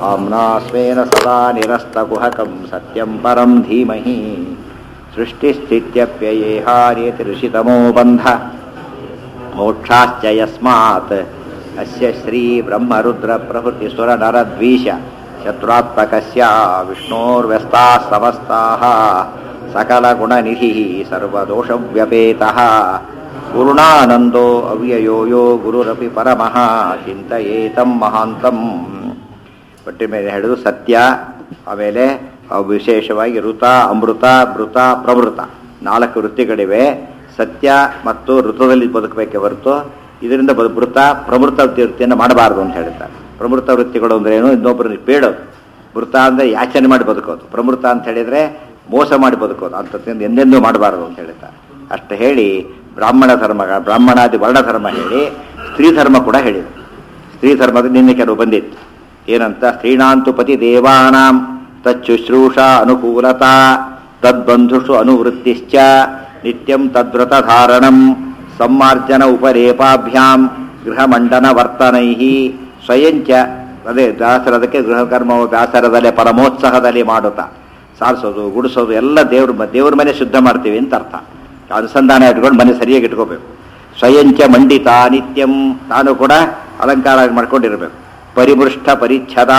आम्ना स्वेन सदा निरस्तकुहकं सत्यं परं धीमहि सृष्टिस्थित्यप्ययेहार्यतिऋषितमो बन्ध मोक्षाश्च यस्मात् अस्य श्रीब्रह्मरुद्रप्रभृतिसुरनरद्वीष शत्रुत्मकस्य विष्णोर्व्यस्ताः समस्ताः सकलगुणनिधिः सर्वदोषव्यपेतः पूर्णानन्दो अव्ययो यो ಗುರುರಪಿ ಪರಮಃ ಚಿಂತಯೇತಂ ಮಹಾಂತಂ ಒಟ್ಟಿ ಮೇಲೆ ಹೇಳಿದು ಸತ್ಯ ಆಮೇಲೆ ಅವು ವಿಶೇಷವಾಗಿ ಋತ ಅಮೃತ ಮೃತ ಪ್ರವೃತ ನಾಲ್ಕು ವೃತ್ತಿಗಳಿವೆ ಸತ್ಯ ಮತ್ತು ಋತುದಲ್ಲಿ ಬದುಕಬೇಕೆ ಹೊರತು ಇದರಿಂದ ಬದು ಮೃತ ಪ್ರವೃತ್ತ ವೃತ್ತಿಯನ್ನು ಮಾಡಬಾರದು ಅಂತ ಹೇಳ್ತಾರೆ ಪ್ರವೃತ್ತ ವೃತ್ತಿಗಳು ಅಂದ್ರೆ ಏನು ಇನ್ನೊಬ್ಬರನ್ನ ಬೇಡೋದು ಮೃತ ಅಂದರೆ ಯಾಚನೆ ಮಾಡಿ ಬದುಕೋದು ಪ್ರವೃತ್ತ ಅಂತ ಹೇಳಿದರೆ ಮೋಸ ಮಾಡಿ ಬದುಕೋದು ಅಂಥದ್ದು ಎಂದೆಂದೂ ಮಾಡಬಾರದು ಅಂತ ಹೇಳ್ತಾರೆ ಅಷ್ಟು ಹೇಳಿ ಬ್ರಾಹ್ಮಣ ಧರ್ಮ ಬ್ರಾಹ್ಮಣಾದಿ ವರ್ಣ ಧರ್ಮ ಹೇಳಿ ಸ್ತ್ರೀ ಧರ್ಮ ಕೂಡ ಹೇಳಿದೆ ಸ್ತ್ರೀ ಧರ್ಮದ ನಿನ್ನೆ ಕೆಲವು ಬಂದಿತ್ತು ಏನಂತ ಸ್ತ್ರೀಣಾಂತು ಪತಿ ದೇವಾನಾಂ ತಚ್ಚುಶ್ರೂಷಾ ಅನುಕೂಲತಾ ತದ್ಬಂಧುಷು ಅನುವೃತ್ತಿಶ್ಚ ನಿತ್ಯಂ ತದ್ವ್ರತ ಧಾರಣಂ ಸಮ್ಮಾರ್ಜನ ಉಪರೇಪಾಭ್ಯಾಂ ಗೃಹಮಂಡನ ವರ್ತನೈ ಸ್ವಯಂಚ ಅದೇ ದಾಸರದಕ್ಕೆ ಗೃಹಕರ್ಮ ದಾಸರದಲ್ಲೇ ಪರಮೋತ್ಸಾಹದಲ್ಲಿ ಮಾಡುತ್ತಾ ಸಾರಿಸೋದು ಗುಡಿಸೋದು ಎಲ್ಲ ದೇವ್ರ ದೇವ್ರ ಮನೆ ಶುದ್ಧ ಮಾಡ್ತೀವಿ ಅಂತ ಅರ್ಥ ಅನುಸಂಧಾನ ಇಟ್ಕೊಂಡು ಮನೆ ಸರಿಯಾಗಿ ಇಟ್ಕೋಬೇಕು ಸ್ವಯಂಚ ಮಂಡಿತ ನಿತ್ಯಂ ತಾನು ಕೂಡ ಅಲಂಕಾರ ಮಾಡ್ಕೊಂಡಿರ್ಬೇಕು ಪರಿಮೃಷ್ಟ ಪರಿಚ್ಛದ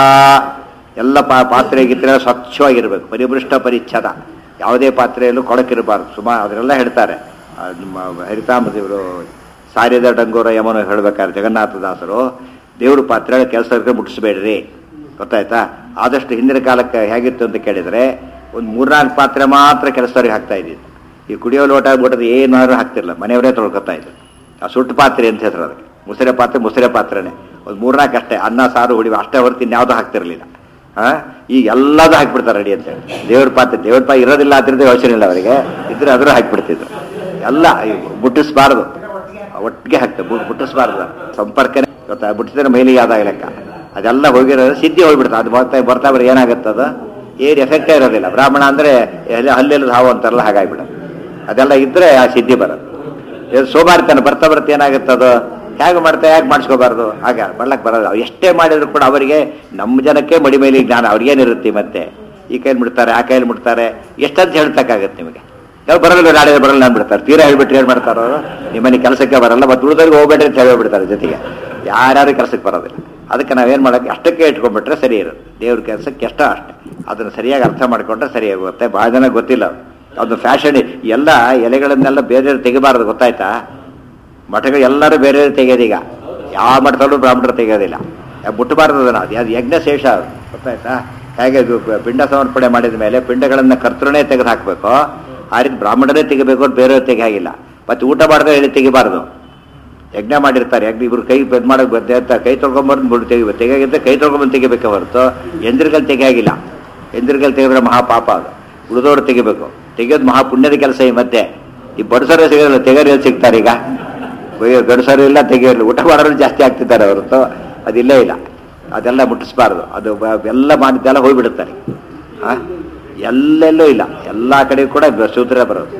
ಎಲ್ಲ ಪಾ ಪಾತ್ರೆ ಗಿತ್ರೆ ಸ್ವಚ್ಛವಾಗಿರ್ಬೇಕು ಪರಿಮೃಷ್ಟ ಪರಿಚ್ಛದ ಯಾವುದೇ ಪಾತ್ರೆಯಲ್ಲೂ ಕೊಳಕಿರಬಾರ್ದು ಸುಮಾರು ಅದರೆಲ್ಲ ಹೇಳ್ತಾರೆ ಆ, ನಿಮ್ಮ ಹರಿತಾಮದೇವರು ಸಾರಿದ ಡಂಗೂರ ಯಮನು ಹೇಳ್ಬೇಕಾದ್ರೆ ಜಗನ್ನಾಥದಾಸರು ದೇವ್ರ ಪಾತ್ರೆ ಕೆಲಸ ಮುಟ್ಟಿಸ್ಬೇಡ್ರಿ ಗೊತ್ತಾಯ್ತಾ ಆದಷ್ಟು ಹಿಂದಿನ ಕಾಲಕ್ಕೆ ಹೇಗಿತ್ತು ಅಂತ ಕೇಳಿದರೆ ಒಂದು ಮೂರ್ನಾಲ್ಕು ಪಾತ್ರೆ ಮಾತ್ರ ಕೆಲಸದವ್ರಿಗೆ ಹಾಕ್ತಾ ಇದ್ದಿದ್ದು ಈ ಕುಡಿಯೋ ಲೋಟ ಬೋಟದ ಏನಾದ್ರು ಹಾಕ್ತಿರಲ್ಲ ಮನೆಯವರೇ ತೊಳ್ಕೊತಾ ಇದ್ರು ಆ ಸುಟ್ಟು ಪಾತ್ರೆ ಅಂತ ಹೆಸರು ಅದಕ್ಕೆ ಮುಸರೆ ಪಾತ್ರೆ ಮುಸರೆ ಪಾತ್ರೆನೇ ಒಂದು ಮೂರ್ನಾಲ್ಕು ಅಷ್ಟೇ ಅನ್ನ ಸಾರು ಹುಡಿ ಅಷ್ಟೇ ಹೊರತು ಇನ್ಯಾವುದೂ ಹಾಕ್ತಿರಲಿಲ್ಲ ಹಾಂ ಈಗ ಎಲ್ಲದೂ ಹಾಕ್ಬಿಡ್ತಾರೆ ರೆಡಿ ಅಂತೇಳಿ ದೇವ್ರ ಪಾತ್ರೆ ದೇವ್ರ ಪಾ ಇರೋದಿಲ್ಲ ಅದ್ರಿಂದ ಯೋಚನೆ ಇಲ್ಲ ಅವರಿಗೆ ಇದ್ರೆ ಅದ್ರ ಹಾಕ್ಬಿಡ್ತಿದ್ರು ಎಲ್ಲ ಇವು ಮುಟ್ಟಿಸ್ಬಾರ್ದು ಒಟ್ಟಿಗೆ ಹಾಕ್ತಾರೆ ಬು- ಮುಟ್ಟಿಸ್ಬಾರ್ದು ಸಂಪರ್ಕನೇ ಗೊತ್ತಾ ಮುಟ್ಟಿಸಿದ್ರೆ ಮೈಲಿಗೆ ಆದಾಗ ಲೆಕ್ಕ ಅದೆಲ್ಲ ಹೋಗಿರೋದು ಸಿದ್ಧಿ ಹೋಗ್ಬಿಡ್ತಾರೆ ಅದು ಬರ್ತಾ ಬರ್ತಾ ಬರೀ ಏನಾಗುತ್ತೆ ಅದು ಏನು ಎಫೆಕ್ಟೇ ಇರೋದಿಲ್ಲ ಬ್ರಾಹ್ಮಣ ಅಂದರೆ ಹಲ್ಲೆಲ್ಲ ಹಾವು ಅಂತಾರಲ್ಲ ಹಾಗಾಗ್ಬಿಡೋದು ಅದೆಲ್ಲ ಇದ್ರೆ ಆ ಸಿದ್ಧಿ ಬರೋದು ಇದು ಸೋಮಾರಿತನ ಬರ್ತಾ ಬರ್ತಾ ಏನಾಗುತ್ತೆ ಅದು ಹೇಗೆ ಮಾಡ್ತಾ ಯಾಕೆ ಮಾಡಿಸ್ಕೋಬಾರ್ದು ಹಾಗೆ ಮಾಡ್ಲಕ್ಕೆ ಬರೋದು ಅವ್ರು ಎಷ್ಟೇ ಮಾಡಿದ್ರು ಕೂಡ ಅವರಿಗೆ ನಮ್ಮ ಜನಕ್ಕೆ ಮಡಿ ಮೇಲೆ ಜ್ಞಾನ ಅವ್ರಿಗೇನಿರುತ್ತೆ ಮತ್ತೆ ಈ ಕೈಲಿ ಮುಡ್ತಾರೆ ಆ ಕೈಲಿ ಮುಡ್ತಾರೆ ಎಷ್ಟಂತ ಹೇಳ್ತಕ್ಕಾಗತ್ತೆ ನಿಮಗೆ ಯಾವ ಬರಲ್ಲ ನಾಳೆ ಬರಲ್ಲ ಅಂದ್ಬಿಡ್ತಾರೆ ತೀರಾ ಹೇಳ್ಬಿಟ್ರೆ ಏನು ಮಾಡ್ತಾರೋ ನಿಮ್ಮನೆ ಕೆಲಸಕ್ಕೆ ಬರಲ್ಲ ಮತ್ತು ಉಳಿದವ್ರಿಗೆ ಹೋಗ್ಬೇಡ್ರಿ ಅಂತ ಹೇಳ್ಬಿಡ್ತಾರೆ ಜೊತೆಗೆ ಯಾರ್ಯಾರು ಕೆಲಸಕ್ಕೆ ಬರೋದಿಲ್ಲ ಅದಕ್ಕೆ ನಾವೇನು ಮಾಡೋಕ್ಕೆ ಅಷ್ಟಕ್ಕೆ ಇಟ್ಕೊಂಡ್ಬಿಟ್ರೆ ಸರಿ ಇರುತ್ತೆ ದೇವ್ರ ಕೆಲಸಕ್ಕೆ ಎಷ್ಟೋ ಅಷ್ಟೇ ಅದನ್ನು ಸರಿಯಾಗಿ ಅರ್ಥ ಮಾಡಿಕೊಂಡ್ರೆ ಸರಿಯಾಗುತ್ತೆ ಭಾಳ ಜನ ಗೊತ್ತಿಲ್ಲ ಅದು ಫ್ಯಾಷನ್ ಎಲ್ಲ ಎಲೆಗಳನ್ನೆಲ್ಲ ಬೇರೆ ತೆಗಿಬಾರ್ದು ಗೊತ್ತಾಯ್ತಾ ಮಠಗಳು ಎಲ್ಲರೂ ಬೇರೆ ತೆಗೆಯೋದೀಗ ಯಾವ ಮಠದಲ್ಲೂ ಬ್ರಾಹ್ಮಣರು ತೆಗೆಯೋದಿಲ್ಲ ಯಾಕೆ ಮುಟ್ಟಬಾರ್ದು ಅದನ್ನು ಅದು ಅದು ಯಜ್ಞಶೇಷ ಅದು ಗೊತ್ತಾಯ್ತಾ ಹೇಗೆ ಇದು ಪಿಂಡ ಸಮರ್ಪಣೆ ಮಾಡಿದ ಮೇಲೆ ಪಿಂಡಗಳನ್ನು ಕರ್ತೃನೇ ತೆಗೆದು ಹಾಕಬೇಕು ಆ ರೀತಿ ಬ್ರಾಹ್ಮಣರೇ ತೆಗಿಬೇಕು ಅಂತ ಬೇರೆಯವ್ರು ತೆಗಿಯಾಗಿಲ್ಲ ಮತ್ತು ಊಟ ಮಾಡಿದ್ರೆ ಹೇಳಿ ತೆಗಿಬಾರ್ದು ಯಜ್ಞ ಮಾಡಿರ್ತಾರೆ ಯಜ್ಞ ಇಬ್ರು ಕೈ ಬೆದ್ ಮಾಡಕ್ ಬರ್ತೆ ಅಂತ ಕೈ ತೊಳ್ಕೊಂಬಂದು ಬಿಡು ತೆಗಿಬೇಕು ತೆಗಿಯಾಗಿದ್ದರೆ ಕೈ ತೊಳ್ಕೊಂಬಂದು ತೆಗಿಬೇಕೆ ಹೊರತು ಎಂದ್ರಿಗಲ್ಲಿ ತೆಗಿಯಾಗಿಲ್ಲ ಎಂದ್ರಿಗಲ್ಲಿ ತೆಗೆದ್ರೆ ಮಹಾಪಾಪ ಅದು ಉಳಿದವರು ತೆಗಿಬೇಕು ತೆಗೆಯೋದು ಮಹಾ ಪುಣ್ಯದ ಕೆಲಸ ಈ ಮಧ್ಯೆ ಈ ಬಡಸರೇ ಸಿಗೋದಿಲ್ಲ ತೆಗೆಯೋರು ಎಲ್ಲಿ ಸಿಗ್ತಾರೆ ಈಗ ಬೈಯೋ ಗಡಸರು ಇಲ್ಲ ತೆಗೆಯೋಲ್ಲ ಊಟ ಮಾಡೋರು ಜಾಸ್ತಿ ಆಗ್ತಿದ್ದಾರೆ ಹೊರತು ಅದಿಲ್ಲೇ ಇಲ್ಲ ಅದೆಲ್ಲ ಮುಟ್ಟಿಸ್ಬಾರ್ದು ಅದು ಬ- ಎಲ್ಲ ಮಾಡಿದ್ದೆಲ್ಲ ಹೋಗ್ಬಿಡುತ್ತಾರೆ ಆ ಎಲ್ಲೆಲ್ಲೂ ಇಲ್ಲ ಎಲ್ಲ ಕಡೆ ಕೂಡ ಬ- ಸೂತ್ರ ಬರೋದು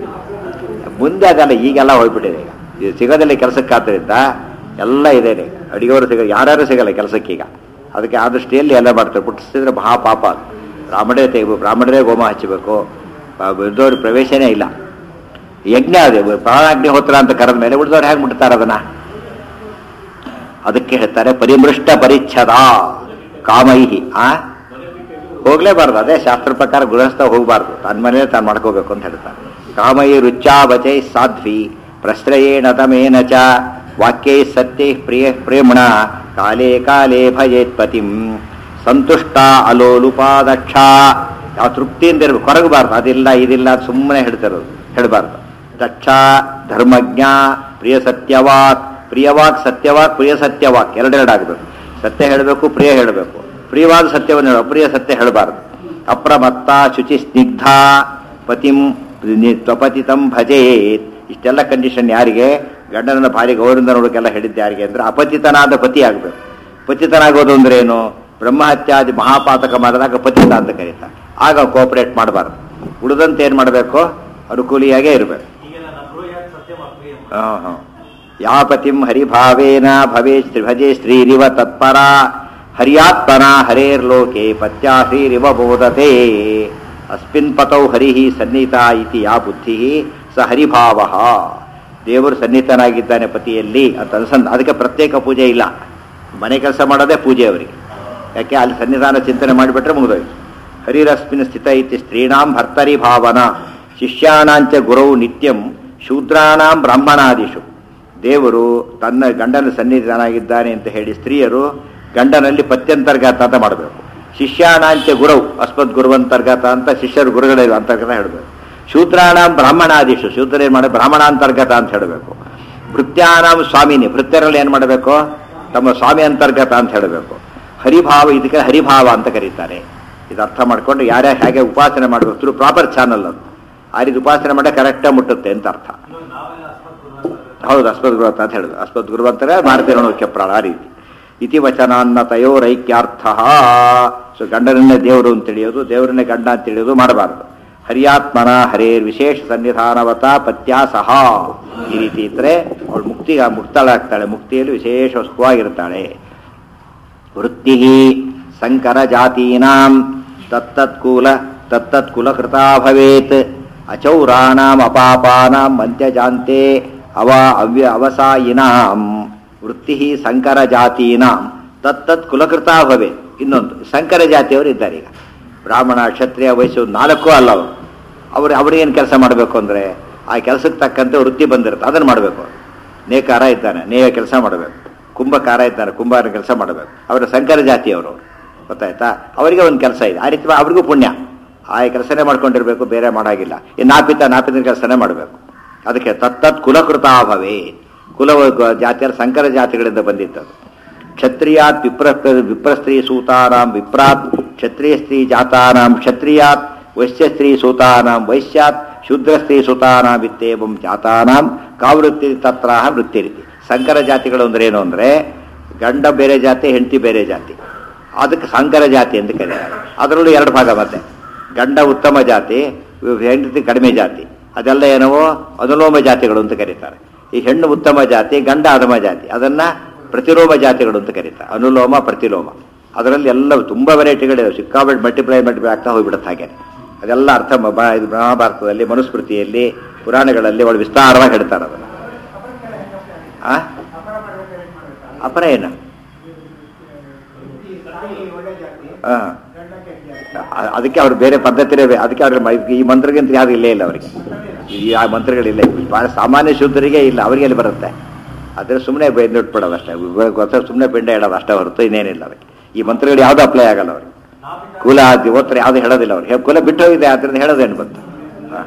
ಮುಂದೆ ಅದೆಲ್ಲ ಈಗೆಲ್ಲ ಹೋಗ್ಬಿಟ್ಟಿದೆ ಈಗ ಇದು ಸಿಗೋದಿಲ್ಲ ಕೆಲಸಕ್ಕಾದ್ರಿಂದ ಎಲ್ಲ ಇದೆ ಈಗ ಅಡಿಗೆವರು ಸಿಗ ಯಾರ್ಯಾರು ಸಿಗಲ್ಲ ಕೆಲಸಕ್ಕೀಗ ಅದಕ್ಕೆ ಆ ದೃಷ್ಟಿಯಲ್ಲಿ ಎಲ್ಲ ಮಾಡ್ತಾರೆ ಮುಟ್ಟಿಸಿದ್ರೆ ಮಹಾ ಪಾಪ ಅದು ಬ್ರಾಹ್ಮಣರೇ ತೆಗಿಬೇಕು ಬ್ರಾಹ್ಮಣರೇ ಹೋಮ ಹಚ್ಚಬೇಕು ಉಳಿದವ್ರ ಪ್ರವೇಶನೇ ಇಲ್ಲ ಯಜ್ಞ ಅದೇ ಪ್ರಾಣಾಗ್ನಿಹೋತ್ರ ಅಂತ ಕರೆದ ಮೇಲೆ ಉಳಿದವ್ರು ಹೇಗೆ ಮುಟ್ತಾರೆ ಅದನ್ನ ಅದಕ್ಕೆ ಹೇಳ್ತಾರೆ ಪರಿಮೃಷ್ಟ ಪರಿಚ್ಛದ ಕಾಮೈಹಿ ಆ ಹೋಗ್ಲೇಬಾರ್ದು ಅದೇ ಶಾಸ್ತ್ರ ಪ್ರಕಾರ ಗೃಹಸ್ಥ ಹೋಗಬಾರ್ದು ತನ್ನ ಮನೇಲಿ ತಾನು ಮಾಡ್ಕೋಬೇಕು ಅಂತ ಹೇಳ್ತಾರೆ ಕಾಮೈ ರುಚಾ ವಚೈ ಸಾಧ್ವಿ ಪ್ರಶ್ರಯೇಣ ತಮೇನ ಚ ವಾಕ್ಯೈ ಸತ್ಯೈ ಪ್ರಿಯ ಪ್ರೇಮಣ ಕಾಲೇ ಕಾಲೇ ಭಜೇತ್ ಪತಿಂ ಸಂತುಷ್ಟ ಅಲೋಲುಪಾದಕ್ಷ ಯಾವ ತೃಪ್ತಿಯಿಂದ ಇರ್ಬೇಕು ಹೊರಗಬಾರ್ದು ಅದಿಲ್ಲ ಇದಿಲ್ಲ ಸುಮ್ಮನೆ ಹೇಳ್ತಿರೋದು ಹೇಳಬಾರ್ದು ದಕ್ಷ ಧರ್ಮಜ್ಞ ಪ್ರಿಯ ಸತ್ಯವಾಕ್ ಪ್ರಿಯವಾಕ್ ಸತ್ಯವಾಕ್ ಪ್ರಿಯ ಸತ್ಯವಾಕ್ ಎರಡೆರಡಾಗಬೇಕು ಸತ್ಯ ಹೇಳಬೇಕು ಪ್ರಿಯ ಹೇಳಬೇಕು ಪ್ರಿಯವಾದ ಸತ್ಯವನ್ನು ಹೇಳ ಪ್ರಿಯ ಸತ್ಯ ಹೇಳಬಾರದು ಅಪ್ರಮತ್ತ ಶುಚಿ ಸ್ನಿಗ್ಧ ಪತಿಂ ನಿ- ತ್ವಪತಿತಂ ಭಜೇತ್ ಇಷ್ಟೆಲ್ಲ ಕಂಡೀಷನ್ ಯಾರಿಗೆ ಗಂಡನನ್ನ ಭಾರಿ ಗೌರವದಿಂದ ನೋಡೋಕೆಲ್ಲ ಹೇಳಿದ್ದು ಯಾರಿಗೆ ಅಂದ್ರೆ ಅಪತಿತನಾದ ಪತಿ ಆಗಬೇಕು ಪತಿತನಾಗೋದು ಅಂದ್ರೆ ಏನು ಬ್ರಹ್ಮಹತ್ಯಾದಿ ಮಹಾಪಾತಕ ಮಾಡಿದಾಗ ಪತಿತ ಅಂತ ಕರೀತಾರೆ ಆಗ ಕೋಪರೇಟ್ ಮಾಡಬಾರ್ದು ಉಳಿದಂತೆ ಏನು ಮಾಡಬೇಕು ಅನುಕೂಲಿಯಾಗೇ ಇರಬೇಕು ಈಗೆಲ್ಲ ನಬ್ರು ಯಾಕೆ ಸತ್ಯಂ ಅಪ್ರಿಯಂ ಹಾಂ ಹಾಂ ಯಾ ಪತಿಂ ಹರಿಭಾವೇನ ಭವೇ ಭಜೆ ಸ್ತ್ರೀರಿವ ತತ್ಪರ ಹರ್ಯಾತ್ಮನ ಹರೇರ್ಲೋಕೆ ಪತ್ಯಾಶ್ರೀರಿವ ಬೋಧತೆ ಅಸ್ಮಿನ್ ಪತೌ ಹರಿ ಸನ್ನಿಹಿತ ಇತಿ ಯಾ ಬುದ್ಧಿ ಸ ಹರಿಭಾವ ದೇವರು ಸನ್ನಿಹಿತನಾಗಿದ್ದಾನೆ ಪತಿಯಲ್ಲಿ ಅಂತ ಅನ್ಸಂದ ಅದಕ್ಕೆ ಪ್ರತ್ಯೇಕ ಪೂಜೆ ಇಲ್ಲ ಮನೆ ಕೆಲಸ ಮಾಡೋದೇ ಪೂಜೆ ಅವರಿಗೆ ಯಾಕೆ ಅಲ್ಲಿ ಸನ್ನಿಧಾನ ಚಿಂತನೆ ಮಾಡಿಬಿಟ್ರೆ ಮುಗಿದೋಯ್ತು ಹರಿರಸ್ಮಿನ್ ಸ್ಥಿತ ಇತಿ ಸ್ತ್ರೀಣಾಂ ಭರ್ತರಿ ಭಾವನ ಶಿಷ್ಯಾಣಾಂಚ ಗುರವು ನಿತ್ಯಂ ಶೂದ್ರಾಣಾಂ ಬ್ರಾಹ್ಮಣಾದಿಷು ದೇವರು ತನ್ನ ಗಂಡನ ಸನ್ನಿಧಾನಾಗಿದ್ದಾನೆ ಅಂತ ಹೇಳಿ ಸ್ತ್ರೀಯರು ಗಂಡನಲ್ಲಿ ಪತ್ಯಂತರ್ಗತ ಅಂತ ಮಾಡಬೇಕು ಶಿಷ್ಯಾಣಾಂಚ ಗುರವು ಅಸ್ಮದ್ ಗುರುವಂತರ್ಗತ ಅಂತ ಶಿಷ್ಯರು ಗುರುಗಳ ಅಂತರ್ಗತ ಹೇಳಬೇಕು ಶೂದ್ರಾಣಾಂ ಬ್ರಾಹ್ಮಣಾದಿಷು ಶೂದ್ರ ಏನು ಮಾಡಿ ಬ್ರಾಹ್ಮಣಾಂತರ್ಗತ ಅಂತ ಹೇಳಬೇಕು ಭೃತ್ಯಾನಾಂ ಸ್ವಾಮಿನಿ ಭೃತ್ಯರಲ್ಲಿ ಏನು ಮಾಡಬೇಕು ತಮ್ಮ ಸ್ವಾಮಿ ಅಂತರ್ಗತ ಅಂತ ಹೇಳಬೇಕು ಹರಿಭಾವ ಇದಕ್ಕೆ ಹರಿಭಾವ ಅಂತ ಕರೀತಾರೆ ಇದು ಅರ್ಥ ಮಾಡ್ಕೊಂಡು ಯಾರ್ಯಾರು ಹೇಗೆ ಉಪಾಸನೆ ಮಾಡಬೇಕು ಥ್ರೂ ಪ್ರಾಪರ್ ಚಾನಲ್ ಅದು ಆ ರೀತಿ ಉಪಾಸನೆ ಮಾಡೋ ಕರೆಕ್ಟಾಗಿ ಮುಟ್ಟುತ್ತೆ ಅಂತ ಅರ್ಥ ನಾವೆಲ್ಲ ಅಸ್ಮತ್ ಗುರುವಂತ ಹೌದು ಅಸ್ಮದ್ ಗುರು ಅಂತ ಹೇಳುದು ಅಸ್ಮದ್ ಗುರು ಅಂತಾರೆ ಮಾರುತಿರಣು ಕೆಪ್ರಾಳ ಆ ರೀತಿ ಇತಿ ವಚನಾನ್ನ ತಯೋರೈಕ್ಯಾರ್ಥ ಸೊ ಗಂಡನನ್ನೇ ದೇವರು ಅಂತ ತಿಳಿಯೋದು ದೇವರನ್ನೇ ಗಂಡ ಅಂತ ತಿಳಿಯೋದು ಮಾಡಬಾರದು ಹರಿಯಾತ್ಮನ ಹರೇರ್ ವಿಶೇಷ ಸನ್ನಿಧಾನವತ ಪತ್ಯ ಸಹ ಈ ರೀತಿ ಇದ್ರೆ ಅವಳು ಮುಕ್ತಿ ಮುಕ್ತಳಾಗ್ತಾಳೆ ಮುಕ್ತಿಯಲ್ಲಿ ವಿಶೇಷ ಸುಖವಾಗಿರ್ತಾಳೆ ವೃತ್ತಿ ಸಂಕರ ಜಾತೀನಾಂ ತತ್ತತ್ಕೂಲ ತತ್ತತ್ಕುಲ ಕೃತಾ ಭವೇತ್ ಅಚೌರಾಣಾಂ ಅಪಾಪಾನಾಂ ಮಂತ್ಯಜಾಂತೆ ಅವ ಅವ್ಯ ಅವಸಾಯಿನಾಂ ವೃತ್ತಿ ಸಂಕರ ಜಾತೀನಾಂ ತತ್ತತ್ ಕುಲಕೃತಾ ಭವೇತ್ ಇನ್ನೊಂದು ಸಂಕರ ಜಾತಿಯವರು ಇದ್ದಾರೆ ಈಗ ಬ್ರಾಹ್ಮಣ ಕ್ಷತ್ರಿಯ ವಯಸ್ಸು ನಾಲ್ಕು ಅಲ್ಲ ಅವರು ಅವರು ಅವ್ರೇನು ಕೆಲಸ ಮಾಡಬೇಕು ಅಂದರೆ ಆ ಕೆಲಸಕ್ಕೆ ತಕ್ಕಂತೆ ವೃತ್ತಿ ಬಂದಿರುತ್ತೆ ಅದನ್ನು ಮಾಡಬೇಕು ನೇಕಾರ ಇದ್ದಾನೆ ನೇಯ ಕೆಲಸ ಮಾಡಬೇಕು ಕುಂಭಕಾರ ಇದ್ದಾನೆ ಕುಂಭಾರ ಕೆಲಸ ಮಾಡಬೇಕು ಅವರ ಸಂಕರ ಜಾತಿಯವರು ಗೊತ್ತಾಯ್ತಾ ಅವರಿಗೆ ಒಂದು ಕೆಲಸ ಇದೆ ಆ ರೀತಿ ಅವ್ರಿಗೂ ಪುಣ್ಯ ಆ ಕೆಲಸನೇ ಮಾಡ್ಕೊಂಡಿರ್ಬೇಕು ಬೇರೆ ಮಾಡಾಗಿಲ್ಲ ಈ ನಾಪಿತ ನಾಪಿತ ಕೆಲಸನೇ ಮಾಡಬೇಕು ಅದಕ್ಕೆ ತತ್ತತ್ ಕುಲಕೃತಾಭವೇ ಕುಲ ಜಾತಿಯರ ಸಂಕರ ಜಾತಿಗಳಿಂದ ಬಂದಿದ್ದದು ಕ್ಷತ್ರಿಯಾತ್ ವಿಪ್ರ ವಿಪ್ರಸ್ತ್ರೀ ಸೂತಾನಾಂ ವಿಪ್ರಾತ್ ಕ್ಷತ್ರಿಯ ಸ್ತ್ರೀ ಜಾತಾನಾಂ ಕ್ಷತ್ರಿಯಾತ್ ವೈಶ್ಯ ಸ್ತ್ರೀ ಸೂತಾನಾಂ ವೈಶ್ಯಾತ್ ಶೂದ್ರ ಸ್ತ್ರೀ ಸೂತಾನಾಂ ಇತ್ಯೇವಂ ಜಾತಾನಾಂ ಕಾವೃತ್ತಿ ತತ್ರಾಹ ವೃತ್ತಿ ರೀತಿ ಸಂಕರ ಜಾತಿಗಳು ಅಂದ್ರೆ ಏನು ಅಂದ್ರೆ ಗಂಡ ಬೇರೆ ಜಾತಿ ಹೆಂಡತಿ ಬೇರೆ ಜಾತಿ ಅದಕ್ಕೆ ಸಂಕರ ಜಾತಿ ಅಂತ ಕರೀತಾರೆ ಅದರಲ್ಲೂ ಎರಡು ಭಾಗ ಮತ್ತೆ ಗಂಡ ಉತ್ತಮ ಜಾತಿ ಹೆಂಡತಿ ಕಡಿಮೆ ಜಾತಿ ಅದೆಲ್ಲ ಏನವೋ ಅನುಲೋಮ ಜಾತಿಗಳು ಅಂತ ಕರೀತಾರೆ ಈ ಹೆಣ್ಣು ಉತ್ತಮ ಜಾತಿ ಗಂಡ ಅಧಮ ಜಾತಿ ಅದನ್ನ ಪ್ರತಿಲೋಮ ಜಾತಿಗಳು ಅಂತ ಕರೀತಾರೆ ಅನುಲೋಮ ಪ್ರತಿಲೋಮ ಅದರಲ್ಲಿ ಎಲ್ಲ ತುಂಬ ವೆರೈಟಿಗಳಿವೆ ಸಿಕ್ಕಾಬಿಟ್ಟು ಮಲ್ಟಿಪ್ಲೈ ಮಲ್ಟಿಪ್ಲೈ ಆಗ್ತಾ ಹೋಗ್ಬಿಡುತ್ತೆ ಹಾಗೆ ಅದೆಲ್ಲ ಅರ್ಥ ಮ- ಬ- ಇದು ಮಹಾಭಾರತದಲ್ಲಿ ಮನುಸ್ಮೃತಿಯಲ್ಲಿ ಪುರಾಣಗಳಲ್ಲಿ ಅವಳು ವಿಸ್ತಾರವಾಗಿ ಹೇಳ್ತಾರೆ ಅದನ್ನು ಆ ಅಪರ ಏನು ಆ. ಅ- ಅದಕ್ಕೆ ಅವ್ರು ಬೇರೆ ಪದ್ಧತಿನೇ ಬೇ- ಅದಕ್ಕೆ ಅವ್ರ ಈ ಮಂತ್ರಗಿಂತ ಯಾರು ಇಲ್ಲೇ ಇಲ್ಲ ಅವರಿಗೆ ಈ ಆ ಮಂತ್ರಗಳಿಲ್ಲ ಬಹಳ ಸಾಮಾನ್ಯ ಶುದ್ಧರಿಗೆ ಇಲ್ಲ ಅವರಿಗೆ ಅಲ್ಲಿ ಬರುತ್ತೆ ಆದರೆ ಸುಮ್ಮನೆ ಬೆಂದಿಟ್ಬಿಡೋದು ಅಷ್ಟೇ ಗೊತ್ತ ಸುಮ್ಮನೆ ಬೆಂಡ ಹೇಳೋದು ಅಷ್ಟೇ ಹೊರತು ಇನ್ನೇನಿಲ್ಲ ಅವರಿಗೆ ಈ ಮಂತ್ರಗಳು ಯಾವುದು ಅಪ್ಲೈ ಆಗಲ್ಲ ಅವ್ರಿಗೆ ಕುಲ ದಿವೋತ್ತರ ಯಾವುದು ಹೇಳೋದಿಲ್ಲ ಅವ್ರಿಗೆ ಕುಲ ಬಿಟ್ಟು ಹೋಗಿದೆ ಅದರಿಂದ ಹೇಳೋದೇನು ಬಂತು ಹಾ.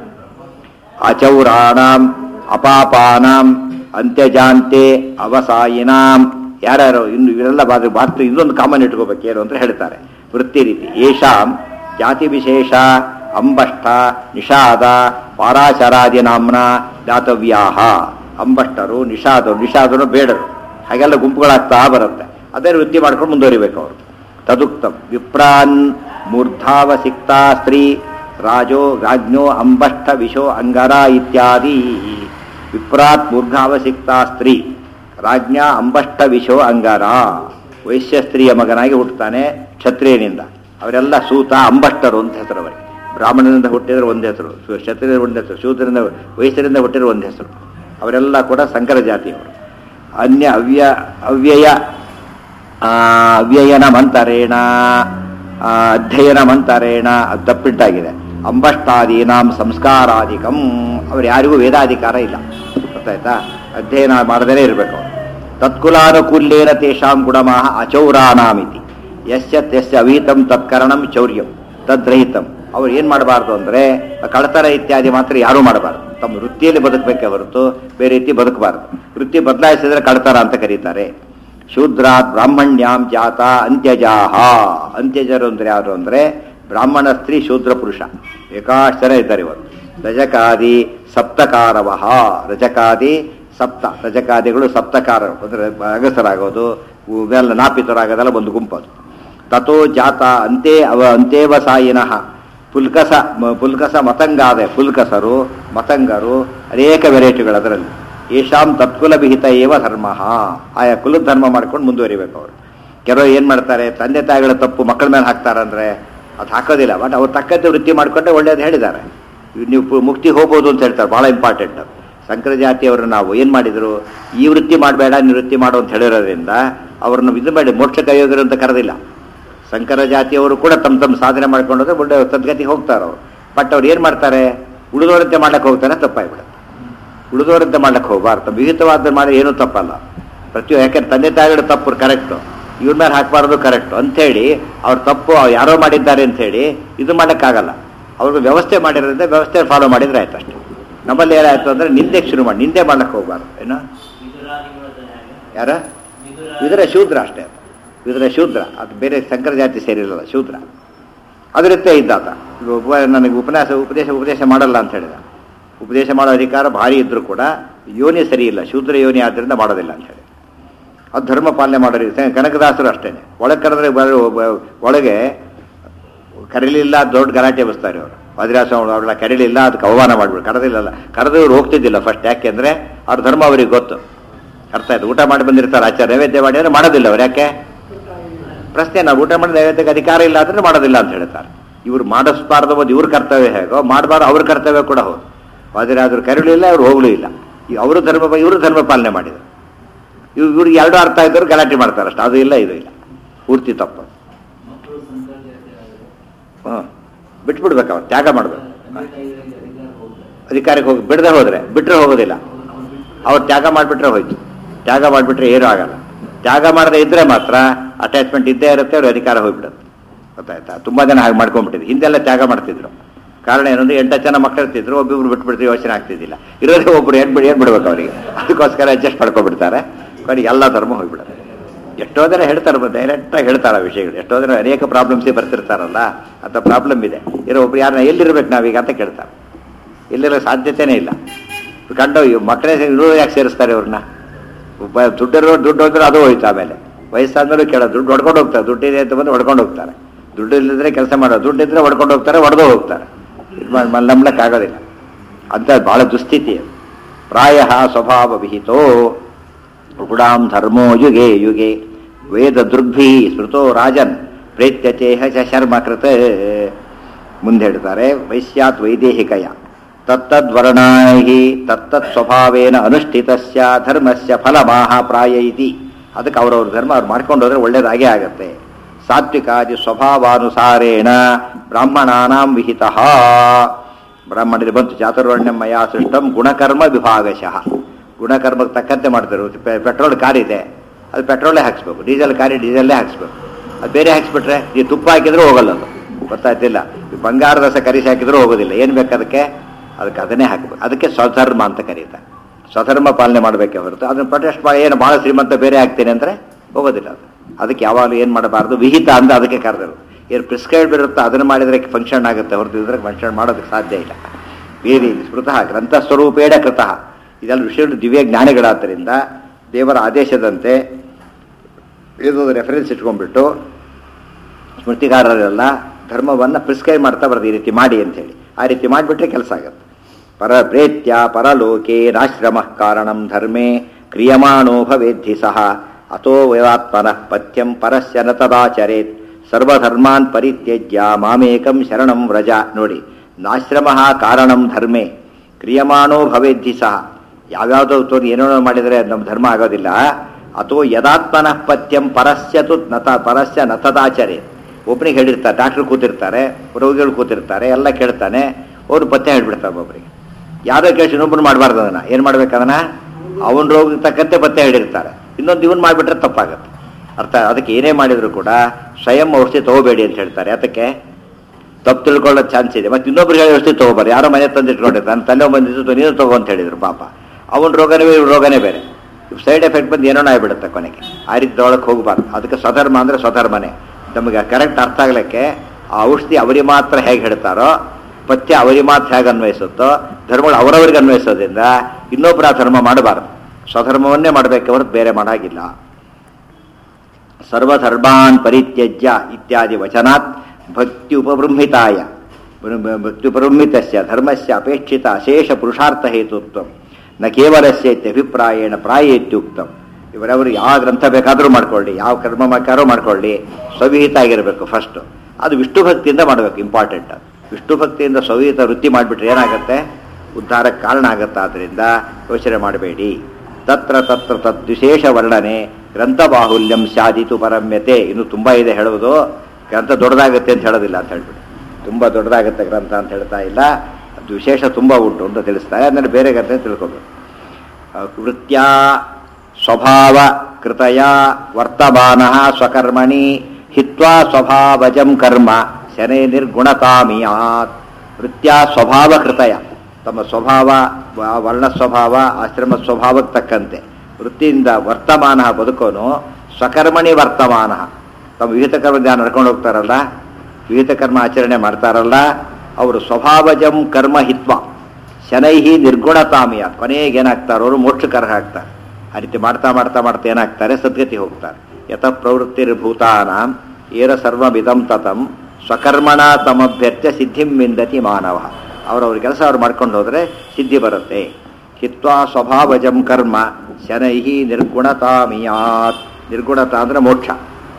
ಅಚೌರಾಣಾಂ ಅಪಾಪಾನಾಂ ಅಂತ್ಯಜಾಂತೆ ಅವಸಾಯಿನಾಂ ಯಾರ್ಯಾರು ಇನ್ನು ಇವರೆಲ್ಲ ಬಾದ ಬಾತು ಇನ್ನೊಂದು ಕಾಮನ್ ಇಟ್ಕೋಬೇಕು ಏನು ಅಂತ ಹೇಳ್ತಾರೆ ವೃತ್ತಿ ರೀತಿ ಏಷಾಂ ಜಾತಿ ವಿಶೇಷ ಅಂಬಷ್ಟ ನಿಷಾದ ಪಾರಾಶರಾದಿ ನಾಮ್ನ ದಾತವ್ಯಾಹ ಅಂಬಷ್ಟರು ನಿಷಾದರು ನಿಷಾದರು ಬೇಡರು ಹಾಗೆಲ್ಲ ಗುಂಪುಗಳಾಗ್ತಾ ಬರುತ್ತೆ ಅದೇ ವೃತ್ತಿ ಮಾಡ್ಕೊಂಡು ಮುಂದುವರಿಬೇಕು ಅವರು ತದುಕ್ತಂ ವಿಪ್ರಾನ್ ಮೂರ್ಧಾವಸಿಕ್ತಾ ಸ್ತ್ರೀ ರಾಜೋ ರಾಜ್ಞೋ ಅಂಬಷ್ಠ ವಿಶೋ ಅಂಗರ ಇತ್ಯಾದಿ ವಿಪ್ರಾತ್ ಮೂರ್ಧಾವಸಿಕ್ತಾ ಸ್ತ್ರೀ ರಾಜ್ಞ ಅಂಬಷ್ಠ ವಿಶೋ ಅಂಗರ ವೈಶ್ಯ ಸ್ತ್ರೀಯ ಮಗನಾಗಿ ಹುಟ್ಟುತ್ತಾನೆ ಕ್ಷತ್ರಿಯನಿಂದ ಅವರೆಲ್ಲ ಸೂತ ಅಂಬಷ್ಟರು ಅಂತ ಹೆಸರು ಅವರಿಗೆ ಬ್ರಾಹ್ಮಣನಿಂದ ಹುಟ್ಟಿದ್ರೆ ಒಂದು ಹೆಸರು ಶು- ಕ್ಷತ್ರಿಯರಿಂದ ಒಂದು ಹೆಸರು ಶೂದ್ರರಿಂದ ವೈಶ್ಯರಿಂದ ಹುಟ್ಟಿದ್ರೆ ಒಂದು ಹೆಸರು ಅವರೆಲ್ಲ ಕೂಡ ಸಂಕರ ಜಾತಿಯವರು ಅನ್ಯ ಅವ್ಯ ಅವ್ಯಯ ಆ, ಅವ್ಯಯನ ಮಂತರೇಣ ಆ, ಅಧ್ಯಯನ ಮಂತರೇಣ ಅದು ತಪ್ಪಿಟ್ಟಾಗಿದೆ ಅಂಬಷ್ಟಾದೀನಾಂ ಸಂಸ್ಕಾರಾಧಿಕಂ ಅವ್ರು ಯಾರಿಗೂ ವೇದಾಧಿಕಾರ ಇಲ್ಲ ಗೊತ್ತಾಯ್ತಾ ಅಧ್ಯಯನ ಮಾಡದೇ ಇರಬೇಕು ಅವರು ತತ್ಕುಲಾನುಕೂಲ್ಯೇನ ತೇಷಾಂ ಗುಣಮಾಹ ಅಚೌರಾಣಾಮಿತಿ ಯಸ್ಯ ತಸ್ಯ ಅವೀತಂ ತತ್ಕರಣಂ ಚೌರ್ಯಂ ತದ್ರಹಿತಂ ಅವ್ರು ಏನು ಮಾಡಬಾರ್ದು ಅಂದರೆ ಕಳತರ ಇತ್ಯಾದಿ ಮಾತ್ರ ಯಾರೂ ಮಾಡಬಾರ್ದು ತಮ್ಮ ವೃತ್ತಿಯಲ್ಲಿ ಬದುಕಬೇಕೇ ಹೊರತು ಬೇರೆ ರೀತಿ ಬದುಕಬಾರ್ದು ವೃತ್ತಿ ಬದಲಾಯಿಸಿದ್ರೆ ಕಳತರ ಅಂತ ಕರೀತಾರೆ ಶೂದ್ರಾತ್ ಬ್ರಾಹ್ಮಣ್ಯಾಂ ಜಾತ ಅಂತ್ಯಜಾಹ ಅಂತ್ಯಜರು ಅಂದ್ರೆ ಯಾರು ಅಂದ್ರೆ ಬ್ರಾಹ್ಮಣ ಸ್ತ್ರೀ ಶೂದ್ರ ಪುರುಷ ಏಕಾಶ್ಚರ ಇದ್ದಾರೆ ಇವತ್ತು ರಜಕಾದಿ ಸಪ್ತಕಾರವಹ ರಜಕಾದಿ ಸಪ್ತ ರಜಕಾದಿಗಳು ಸಪ್ತಕಾರ ಅಂದ್ರೆ ಅಗಸರಾಗೋದು ಇವೆಲ್ಲ ನಾಪಿತರಾಗೋದೆಲ್ಲ ಒಂದು ಗುಂಪದು ತಥೋ ಜಾತ ಅಂತೆ ಅವ ಅಂತೇವಸಾಯಿನಃ ಪುಲ್ಕಸ ಮ- ಪುಲ್ಕಸ ಮತಂಗಾದೆ ಪುಲ್ಕಸರು ಮತಂಗರು ಅನೇಕ ವೆರೈಟಿಗಳು ಅದರಲ್ಲಿ ಏಷಾಂ ತತ್ಕುಲ ವಿಹಿತ ಏವ ಧರ್ಮ ಆಯಾ ಕುಲದ ಧರ್ಮ ಮಾಡ್ಕೊಂಡು ಮುಂದುವರಿಬೇಕು ಅವರು ಕೆಲವರು ಏನು ಮಾಡ್ತಾರೆ ತಂದೆ ತಾಯಿಗಳ ತಪ್ಪು ಮಕ್ಕಳ ಮೇಲೆ ಹಾಕ್ತಾರಂದ್ರೆ ಅದು ಹಾಕೋದಿಲ್ಲ ಬಟ್ ಅವ್ರು ತಕ್ಕಂತೆ ವೃತ್ತಿ ಮಾಡಿಕೊಂಡ್ರೆ ಒಳ್ಳೇದು ಹೇಳಿದ್ದಾರೆ ನೀವು ಪು- ಮುಕ್ತಿ ಹೋಗ್ಬೋದು ಅಂತ ಹೇಳ್ತಾರೆ ಭಾಳ ಇಂಪಾರ್ಟೆಂಟ್ ಸಂಕರ ಜಾತಿಯವರು ನಾವು ಏನು ಮಾಡಿದರು ಈ ವೃತ್ತಿ ಮಾಡಬೇಡ ನೀವು ವೃತ್ತಿ ಮಾಡು ಅಂತ ಹೇಳಿರೋದ್ರಿಂದ ಅವ್ರನ್ನ ಇದು ಮಾಡಿ ಮೋಕ್ಷ ಕೈಯೋಗರು ಅಂತ ಕರೆದಿಲ್ಲ ಸಂಕರ ಜಾತಿಯವರು ಕೂಡ ತಮ್ಮ ತಮ್ಮ ಸಾಧನೆ ಮಾಡ್ಕೊಂಡೋದ್ರೆ ಒಳ್ಳೆ ಸದ್ಗತಿಗೆ ಹೋಗ್ತಾರೆ ಅವರು ಬಟ್ ಅವ್ರು ಏನು ಮಾಡ್ತಾರೆ ಉಳಿದವರಂತೆ ಮಾಡ್ಲಿಕ್ಕೆ ಹೋಗ್ತಾರೆ ತಪ್ಪಾಗ್ಬಿಡುತ್ತೆ ಉಳಿದವರಂತೆ ಮಾಡ್ಲಿಕ್ಕೆ ಹೋಗಬಾರ್ದು ವಿಹಿತವಾದ ಮಾಡಿ ಏನೂ ತಪ್ಪಲ್ಲ ಪ್ರತಿ ಯಾಕಂದ್ರೆ ತಂದೆ ತಾಯಿಗಳು ತಪ್ಪು ಕರೆಕ್ಟು ಇವ್ರ ಮೇಲೆ ಹಾಕಬಾರ್ದು ಕರೆಕ್ಟು ಅಂಥೇಳಿ ಅವ್ರ ತಪ್ಪು ಅವ್ರು ಯಾರೋ ಮಾಡಿದ್ದಾರೆ ಅಂಥೇಳಿ ಇದು ಮಾಡೋಕ್ಕಾಗಲ್ಲ ಅವ್ರಿಗೆ ವ್ಯವಸ್ಥೆ ಮಾಡಿರೋದ್ರಿಂದ ವ್ಯವಸ್ಥೆ ಫಾಲೋ ಮಾಡಿದ್ರೆ ಆಯ್ತು ಅಷ್ಟೇ ನಮ್ಮಲ್ಲಿ ಏನಾಯ್ತು ಅಂದರೆ ನಿಂದೆ ಶುರು ಮಾಡಿ ನಿಂದೆ ಮಾಡ್ಲಿಕ್ಕೆ ಹೋಗ್ಬಾರ್ದು ಏನು ಯಾರ ಇದರ ಶೂದ್ರ ಅಷ್ಟೇ ಇದರ ಶೂದ್ರ ಅದು ಬೇರೆ ಸಂಕರ ಜಾತಿ ಸೇರಿರಲ್ಲ ಶೂದ್ರ ಅದರತ್ತೆ ಇದ್ದಾತ ಇದು ಉಪ ನನಗೆ ಉಪನ್ಯಾಸ ಉಪದೇಶ ಉಪದೇಶ ಮಾಡಲ್ಲ ಅಂತ ಹೇಳಿದ ಉಪದೇಶ ಮಾಡೋ ಅಧಿಕಾರ ಭಾರಿ ಇದ್ರೂ ಕೂಡ ಯೋನಿ ಸರಿ ಇಲ್ಲ ಶೂದ್ರ ಯೋನಿ ಆದ್ದರಿಂದ ಮಾಡೋದಿಲ್ಲ ಅಂತ ಹೇಳಿ ಅದು ಧರ್ಮ ಪಾಲನೆ ಮಾಡೋ ರೀತಿ ಕನಕದಾಸರು ಅಷ್ಟೇ ಒಳಗೆ ಕರೆದ್ರೆ ಬರೋ- ಬ- ಒಳಗೆ ಕರೀಲಿಲ್ಲ ದೊಡ್ಡ ಗಲಾಟೆ ಬಸ್ತಾರೆ ಅವರು ವಜ್ರಾಸ ಅವಳ ಕರೀಲಿಲ್ಲ ಅದಕ್ಕೆ ಅವಮಾನ ಮಾಡಿಬಿಡು ಕರೆದಿಲ್ಲಲ್ಲ ಕರೆದವ್ರು ಹೋಗ್ತಿದ್ದಿಲ್ಲ ಫಸ್ಟ್ ಯಾಕೆಂದ್ರೆ ಅವ್ರ ಧರ್ಮ ಅವ್ರಿಗೆ ಗೊತ್ತು ಅರ್ಥ ಆಯ್ತು ಊಟ ಮಾಡಿ ಬಂದಿರ್ತಾರೆ ಆಚಾರ ನೈವೇದ್ಯ ಮಾಡಿ ಅಂದ್ರೆ ಮಾಡೋದಿಲ್ಲ ಅವ್ರು ಯಾಕೆ ಪ್ರಶ್ನೆ ನಾವು ಊಟ ಮಾಡಿ ನೈವೇದ್ಯಕ್ಕೆ ಅಧಿಕಾರ ಇಲ್ಲ ಅಂದ್ರೆ ಮಾಡೋದಿಲ್ಲ ಅಂತ ಹೇಳ್ತಾರೆ ಇವ್ರು ಮಾಡಿಸ್ಬಾರ್ದು ಒಂದು ಇವ್ರ ಕರ್ತವ್ಯ ಹೇಗೋ ಮಾಡಬಾರ್ದು ಅವ್ರ ಕರ್ತವ್ಯ ಕೂಡ ಹೌದು ವಜ್ರಾದ್ರು ಕರೀಲಿಲ್ಲ ಅವ್ರು ಹೋಗ್ಲೂ ಇಲ್ಲ ಈ ಅವರು ಧರ್ಮ ಇವರು ಧರ್ಮ ಪಾಲನೆ ಮಾಡಿದ್ರು ಇವ್ ಇವ್ರಿಗೆ ಎರಡು ಅರ್ಥ ಆಯ್ತವ್ರು ಗಲಾಟೆ ಮಾಡ್ತಾರೆ ಅಷ್ಟು ಅದು ಇಲ್ಲ ಇದು ಇಲ್ಲ ಪೂರ್ತಿ ತಪ್ಪು ಹಾಂ ಬಿಟ್ಬಿಡ್ಬೇಕು ಅವ್ರು ತ್ಯಾಗ ಮಾಡ್ಬೇಕು ಅಧಿಕಾರಕ್ಕೆ ಹೋಗಿ ಬಿಡದೆ ಹೋದ್ರೆ ಬಿಟ್ರೆ ಹೋಗೋದಿಲ್ಲ ಅವ್ರು ತ್ಯಾಗ ಮಾಡಿಬಿಟ್ರೆ ಹೋಯ್ತು ತ್ಯಾಗ ಮಾಡಿಬಿಟ್ರೆ ಏನೂ ಆಗಲ್ಲ ತ್ಯಾಗ ಮಾಡದೆ ಇದ್ರೆ ಮಾತ್ರ ಅಟ್ಯಾಚ್ಮೆಂಟ್ ಇದ್ದೇ ಇರುತ್ತೆ ಅವ್ರ ಅಧಿಕಾರ ಹೋಗ್ಬಿಡುತ್ತೆ ಗೊತ್ತಾಯ್ತಾ ತುಂಬಾ ಜನ ಹಾಗೆ ಮಾಡ್ಕೊಂಡ್ಬಿಟ್ಟಿದ್ರು ಹಿಂದೆಲ್ಲ ತ್ಯಾಗ ಮಾಡ್ತಿದ್ರು ಕಾರಣ ಏನಂದ್ರೆ ಎಂಟು ಜನ ಮಕ್ಕಳು ಇರ್ತಿದ್ರು ಒಬ್ಬೊಬ್ರು ಬಿಟ್ಬಿಡ್ತೀವಿ ಯೋಚನೆ ಆಗ್ತಿದ್ದಿಲ್ಲ ಇರೋದೇ ಒಬ್ರು ಏನ್ ಬಿಡಿ ಏನ್ ಬಿಡ್ಬೇಕು ಅವರಿಗೆ ಅದಕ್ಕೋಸ್ಕರ ಅಡ್ಜಸ್ಟ್ ಮಾಡ್ಕೊಂಡ್ಬಿಡ್ತಾರೆ ಕೊನೆಗೆ ಎಲ್ಲ ಧರ್ಮ ಹೋಗ್ಬಿಡುತ್ತೆ ಎಷ್ಟೋ ಜನ ಹೇಳ್ತಾರೆ ಡೈರೆಕ್ಟಾಗಿ ಹೇಳ್ತಾರೆ ಆ ವಿಷಯಗಳು ಎಷ್ಟೋ ಜನ ಅನೇಕ ಪ್ರಾಬ್ಲಮ್ಸೇ ಬರ್ತಿರ್ತಾರಲ್ಲ ಅಂತ ಪ್ರಾಬ್ಲಮ್ ಇದೆ ಇರೋ ಒಬ್ರು ಯಾರನ್ನ ಎಲ್ಲಿರ್ಬೇಕು ನಾವೀಗ ಅಂತ ಕೇಳ್ತಾರೆ ಎಲ್ಲಿರೋ ಸಾಧ್ಯತೆನೇ ಇಲ್ಲ ಕಂಡು ಮಕ್ಕಳೇ ಇರೋ ಯಾಕೆ ಸೇರಿಸ್ತಾರೆ ಅವ್ರನ್ನ ಒಬ್ಬ ದುಡ್ಡಿರೋ ದುಡ್ಡು ಹೋದ್ರೆ ಅದು ಹೋಯ್ತು ಆಮೇಲೆ ವಯಸ್ಸಾದ್ಮೇಲೆ ಕೇಳೋ ದುಡ್ಡು ಹೊಡ್ಕೊಂಡು ಹೋಗ್ತಾರೆ ದುಡ್ಡಿದೆ ಅಂತ ಬಂದು ಹೊಡ್ಕೊಂಡು ಹೋಗ್ತಾರೆ ದುಡ್ಡು ಇಲ್ಲದ್ರೆ ಕೆಲಸ ಮಾಡೋದು ದುಡ್ಡು ಇದ್ರೆ ಹೊಡ್ಕೊಂಡು ಹೋಗ್ತಾರೆ ಹೊಡೆದು ಹೋಗ್ತಾರೆ ಇದು ಮಾಡಿ ನಂಬಲಕ್ಕಾಗೋದಿಲ್ಲ ಅಂತ ಬಹಳ ದುಸ್ಥಿತಿ ಅದು ಪ್ರಾಯ ಸ್ವಭಾವ ವಿಹಿತೋ ಗುಡಾಂ ಧರ್ಮೋ ಯುಗೆ ಯುಗೆ ವೇದ ದೃಗ್ಭಿ ಸ್ಮೃತೋ ರಾಜನ್ ಪ್ರೇತ್ಯಚೇಹ ಚ ಶರ್ಮ ಕೃತ ಮುಂದೆ ಹೇಳ್ತಾರೆ ವೈಶ್ಯಾತ್ ವೈದೇಹಿಕಯ ತತ್ತದ್ವರ್ಣಾಹಿ ತತ್ತತ್ ಸ್ವಭಾವೇನ ಅನುಷ್ಠಿತಸ್ಯ ಧರ್ಮಸ್ಯ ಫಲಮಾಹ ಪ್ರಾಯ ಇತಿ ಅದಕ್ಕೆ ಅವರವ್ರ ಧರ್ಮ ಅವ್ರು ಮಾಡ್ಕೊಂಡು ಹೋದ್ರೆ ಒಳ್ಳೇದಾಗೇ ಆಗತ್ತೆ ಸಾತ್ವಿಕಾದಿ ಸ್ವಭಾವಾನುಸಾರೇಣ ಬ್ರಾಹ್ಮಣಾನಾಂ ವಿಹಿತ ಬ್ರಾಹ್ಮಣರಿಗೆ ಬಂತು ಚಾತುರ್ವರ್ಣ್ಯ ಮಯ ಸೃಷ್ಟಂ ಗುಣಕರ್ಮ ವಿಭಾಗಶಃ ಗುಣಕರ್ಮಕ್ಕೆ ತಕ್ಕಂತೆ ಮಾಡ್ತಾರೆ ಪೆ- ಪೆಟ್ರೋಲ್ ಕಾರ್ ಇದೆ ಅದು ಪೆಟ್ರೋಲೇ ಹಾಕ್ಸ್ಬೇಕು ಡೀಸೆಲ್ ಕಾರಿ ಡೀಸೆಲ್ಲೇ ಹಾಕ್ಸ್ಬೇಕು ಅದು ಬೇರೆ ಹಾಕ್ಸ್ಬಿಟ್ರೆ ಈ ತುಪ್ಪ ಹಾಕಿದ್ರೂ ಹೋಗಲ್ಲ ಅದು ಗೊತ್ತಾಯ್ತಿಲ್ಲ ಈ ಬಂಗಾರ ರಸ ಕರಿಸಿ ಹಾಕಿದ್ರೂ ಹೋಗೋದಿಲ್ಲ ಏನು ಬೇಕು ಅದಕ್ಕೆ ಅದಕ್ಕೆ ಅದನ್ನೇ ಹಾಕಬೇಕು ಅದಕ್ಕೆ ಸ್ವಧರ್ಮ ಅಂತ ಕರೀತಾರೆ ಸ್ವಧರ್ಮ ಪಾಲನೆ ಮಾಡಬೇಕೆ ಹೊರತು ಅದನ್ನ ಪ್ರೊಟೆಸ್ಟ್ ಮಾಡಿ ಏನು ಭಾಳ ಶ್ರೀಮಂತ ಬೇರೆ ಆಗ್ತೀನಿ ಅಂದರೆ ಹೋಗೋದಿಲ್ಲ ಅದು ಅದಕ್ಕೆ ಯಾವಾಗಲೂ ಏನು ಮಾಡಬಾರ್ದು ವಿಹಿತ ಅಂತ ಅದಕ್ಕೆ ಕರೆದರು ಏನು ಪ್ರಿಸ್ಕ್ರೈಬ್ ಇರುತ್ತೋ ಅದನ್ನು ಮಾಡಿದರೆ ಫಂಕ್ಷನ್ ಆಗುತ್ತೆ ಹೊರತು ಇದ್ರೆ ಫಂಕ್ಷನ್ ಮಾಡೋದಕ್ಕೆ ಸಾಧ್ಯ ಇಲ್ಲ ಬೇರೆ ಸ್ಮೃತಃ ಗ್ರಂಥ ಸ್ವರೂಪೇಣ ಕೃತಃ ಇದೆಲ್ಲ ಋಷಿಗಳು ದಿವ್ಯ ಜ್ಞಾನಿಗಳಾದ್ದರಿಂದ ದೇವರ ಆದೇಶದಂತೆ ಇದೊಂದು ರೆಫರೆನ್ಸ್ ಇಟ್ಕೊಂಡ್ಬಿಟ್ಟು ಸ್ಮೃತಿಗಾರರೆಲ್ಲ ಧರ್ಮವನ್ನು ಪ್ರಿಸ್ಕ್ರೈಬ್ ಮಾಡ್ತಾ ಬರೋದು ಈ ರೀತಿ ಮಾಡಿ ಅಂತೇಳಿ ಆ ರೀತಿ ಮಾಡಿಬಿಟ್ರೆ ಕೆಲಸ ಆಗುತ್ತೆ ಪರ ಪ್ರೇತ್ಯ ಪರಲೋಕೆ ನಾಶ್ರಮ ಕಾರಣಂ ಧರ್ಮೇ ಕ್ರಿಯಮಾಣೋ ಭವೇದ್ಧಿ ಸಹ ಅಥೋ ವೇದಾತ್ಮನಃ ಪಥ್ಯಂ ಪರಸ್ಯ ನ ತದಾಚರೇತ್ ಸರ್ವಧರ್ಮಾನ್ ಪರಿತ್ಯಜ್ಯ ಮಾಮೇಕಂ ಶರಣಂ ವ್ರಜ ನೋಡಿ ನಾಶ್ರಮ ಕಾರಣಂ ಧರ್ಮೇ ಕ್ರಿಯಮಾಣೋ ಭವೇದ್ಧಿ ಸಹ ಯಾವ್ಯಾವುದೋ ತೋರಿ ಏನೇನೋ ಮಾಡಿದರೆ ನಮ್ಮ ಧರ್ಮ ಆಗೋದಿಲ್ಲ ಅಥವಾ ಯದಾತ್ಮನಃ ಪಥ್ಯಂ ಪರಸ್ಯ ತು ನತ ಪರಸ್ಯ ನತದಾಚರೆ ಒಬ್ಬನಿಗೆ ಹೇಳಿರ್ತಾರೆ ಡಾಕ್ಟ್ರು ಕೂತಿರ್ತಾರೆ ರೋಗಿಗಳು ಕೂತಿರ್ತಾರೆ ಎಲ್ಲ ಕೇಳ್ತಾನೆ ಅವ್ರು ಪಥ್ಯ ಹೇಳ್ಬಿಡ್ತಾರೆ ಒಬ್ಬರಿಗೆ ಯಾರೋ ಕೇಳಿಸಿ ಇನ್ನೊಬ್ಬರು ಮಾಡಬಾರ್ದು ಅದನ್ನ ಏನು ಮಾಡ್ಬೇಕು ಅದನ್ನ ಅವನ ರೋಗಕ್ಕೆ ತಕ್ಕಂತೆ ಪಥ್ಯ ಹೇಳಿರ್ತಾರೆ ಇನ್ನೊಂದು ಇವನ್ ಮಾಡಿಬಿಟ್ರೆ ತಪ್ಪಾಗತ್ತೆ ಅರ್ಥ ಅದಕ್ಕೆ ಏನೇ ಮಾಡಿದ್ರು ಕೂಡ ಸ್ವಯಂ ಔಷಧಿ ತಗೋಬೇಡಿ ಅಂತ ಹೇಳ್ತಾರೆ ಅದಕ್ಕೆ ತಪ್ಪು ತಿಳ್ಕೊಳ್ಳೋ ಚಾನ್ಸ್ ಇದೆ ಮತ್ತೆ ಇನ್ನೊಬ್ರಿಗೆ ಹೇಳಿ ಔಷಧಿ ತಗೋಬಾರ್ದು ಯಾರೋ ಮನೆ ತಂದು ಇಟ್ಕೊಂಡಿರ್ತಾರೆ ನನ್ನ ತಲೆ ಬಂದಿದ್ದು ನೀನು ತಗೋ ಅಂತ ಹೇಳಿದ್ರು ಪಾಪ ಅವನ ರೋಗನೇ ಬೇರೆ ಇವ್ರ ರೋಗನೇ ಬೇರೆ ಸೈಡ್ ಎಫೆಕ್ಟ್ ಬಂದು ಏನೋ ಆಗ್ಬಿಡುತ್ತೆ ಕೊನೆಗೆ ಆ ರೀತಿ ಒಳಗೆ ಹೋಗಬಾರ್ದು ಅದಕ್ಕೆ ಸ್ವಧರ್ಮ ಅಂದರೆ ಸ್ವಧರ್ಮನೇ ನಮಗೆ ಕರೆಕ್ಟ್ ಅರ್ಥ ಆಗ್ಲಿಕ್ಕೆ ಆ ಔಷಧಿ ಅವರಿಗೆ ಮಾತ್ರ ಹೇಗೆ ಹೇಳ್ತಾರೋ ಪಥ್ಯ ಅವರಿಗೆ ಮಾತ್ರ ಹೇಗೆ ಅನ್ವಯಿಸುತ್ತೋ ಧರ್ಮಗಳು ಅವರವರಿಗೆ ಅನ್ವಯಿಸೋದ್ರಿಂದ ಇನ್ನೊಬ್ಬರ ಆ ಧರ್ಮ ಮಾಡಬಾರ್ದು ಸ್ವಧರ್ಮವನ್ನೇ ಮಾಡಬೇಕೆ ಹೊರತು ಬೇರೆ ಮಾಡಾಗಿಲ್ಲ ಸರ್ವಧರ್ಮಾನ್ ಪರಿತ್ಯಜ್ಯ ಇತ್ಯಾದಿ ವಚನಾತ್ ಭಕ್ತಿ ಉಪಬೃಂಹಿತಾಯ ಭಕ್ತಿ ಉಪಬೃಂಹಿತಸ್ಯ ಧರ್ಮಸ್ಯ ಅಪೇಕ್ಷಿತ ಅಶೇಷ ಪುರುಷಾರ್ಥ ಹೇತುತ್ವ ನ ಕೇವಲಸ್ಯ ಇತ್ಯಭಿಪ್ರಾಯೇಣ ಪ್ರಾಯ ಇತ್ಯುಕ್ತಂ ಇವರವರು ಯಾವ ಗ್ರಂಥ ಬೇಕಾದರೂ ಮಾಡ್ಕೊಳ್ಳಿ ಯಾವ ಕರ್ಮ ಬೇಕಾದ್ರೂ ಮಾಡ್ಕೊಳ್ಳಿ ಸ್ವವಿಹಿತ ಆಗಿರಬೇಕು ಫಸ್ಟು ಅದು ವಿಷ್ಣು ಭಕ್ತಿಯಿಂದ ಮಾಡಬೇಕು ಇಂಪಾರ್ಟೆಂಟ್ ವಿಷ್ಣು ಭಕ್ತಿಯಿಂದ ಸ್ವವಿಹಿತ ವೃತ್ತಿ ಮಾಡಿಬಿಟ್ರೆ ಏನಾಗುತ್ತೆ ಉದ್ಧಾರಕ್ಕೆ ಕಾರಣ ಆಗುತ್ತೆ ಆದ್ದರಿಂದ ಯೋಚನೆ ಮಾಡಬೇಡಿ ತತ್ರ ತತ್ರ ತದ್ ವಿಶೇಷ ವರ್ಣನೆ ಗ್ರಂಥ ಬಾಹುಲ್ಯಂ ಸ್ಯಾದಿತು ಪರಮ್ಯತೆ ಇನ್ನು ತುಂಬ ಇದೆ ಹೇಳೋದು ಗ್ರಂಥ ದೊಡ್ಡದಾಗುತ್ತೆ ಅಂತ ಹೇಳೋದಿಲ್ಲ ಅಂತ ಹೇಳ್ಬಿಟ್ಟು ತುಂಬ ದೊಡ್ಡದಾಗುತ್ತೆ ಗ್ರಂಥ ಅಂತ ಹೇಳ್ತಾ ಇಲ್ಲ ಅದು ವಿಶೇಷ ತುಂಬ ಉಂಟು ಅಂತ ತಿಳಿಸ್ತಾರೆ ಅದನ್ನು ಬೇರೆ ಗ್ರಂಥ ತಿಳ್ಕೊಬೇಕು ವೃತ್ಯ ಸ್ವಭಾವ ಕೃತಯ ವರ್ತಮಾನ ಸ್ವಕರ್ಮಣಿ ಹಿತ್ವಾ ಸ್ವಭಾವಜಂ ಕರ್ಮ ಶನೇ ನಿರ್ಗುಣತಾಮಿಯಾತ್ ವೃತ್ಯ ಸ್ವಭಾವ ಕೃತಯ ತಮ್ಮ ಸ್ವಭಾವ ವ- ವರ್ಣ ಸ್ವಭಾವ ಆಶ್ರಮ ಸ್ವಭಾವಕ್ಕೆ ತಕ್ಕಂತೆ ವೃತ್ತಿಯಿಂದ ವರ್ತಮಾನ ಬದುಕೋನು ಸ್ವಕರ್ಮಣಿ ವರ್ತಮಾನ ತಮ್ಮ ವಿಹಿತ ಕರ್ಮ ಧ್ಯಾನ ನಡ್ಕೊಂಡು ಹೋಗ್ತಾರಲ್ಲ ವಿಹಿತ ಕರ್ಮ ಆಚರಣೆ ಮಾಡ್ತಾರಲ್ಲ ಅವರು ಸ್ವಭಾವಜಂ ಕರ್ಮ ಹಿತ್ವ ಶನೈಹಿ ನಿರ್ಗುಣತಾಮಿಯ ಕೊನೆಗೆ ಏನಾಗ್ತಾರೆ ಅವರು ಮೋಕ್ಷಕರ ಆಗ್ತಾರೆ ಆ ರೀತಿ ಮಾಡ್ತಾ ಮಾಡ್ತಾ ಮಾಡ್ತಾ ಏನಾಗ್ತಾರೆ ಸದ್ಗತಿ ಹೋಗ್ತಾರೆ ಯಥ ಪ್ರವೃತ್ತಿರ್ಭೂತಾನಾಂ ಏರ ಸರ್ವಮಿದಂ ತತಂ ಸ್ವಕರ್ಮಣ ತಮಭ್ಯರ್ಥ ಸಿದ್ಧಿಂ ವಿಂದತಿ ಮಾನವ ಅವರವ್ರ ಕೆಲಸ ಅವ್ರು ಮಾಡ್ಕೊಂಡು ಹೋದರೆ ಸಿದ್ಧಿ ಬರುತ್ತೆ ಹಿತ್ವಾ ಸ್ವಭಾವಜಂ ಕರ್ಮ ಶನೈಹಿ ನಿರ್ಗುಣತಾಮಿಯಾತ್ ನಿರ್ಗುಣತ ಅಂದರೆ ಮೋಕ್ಷ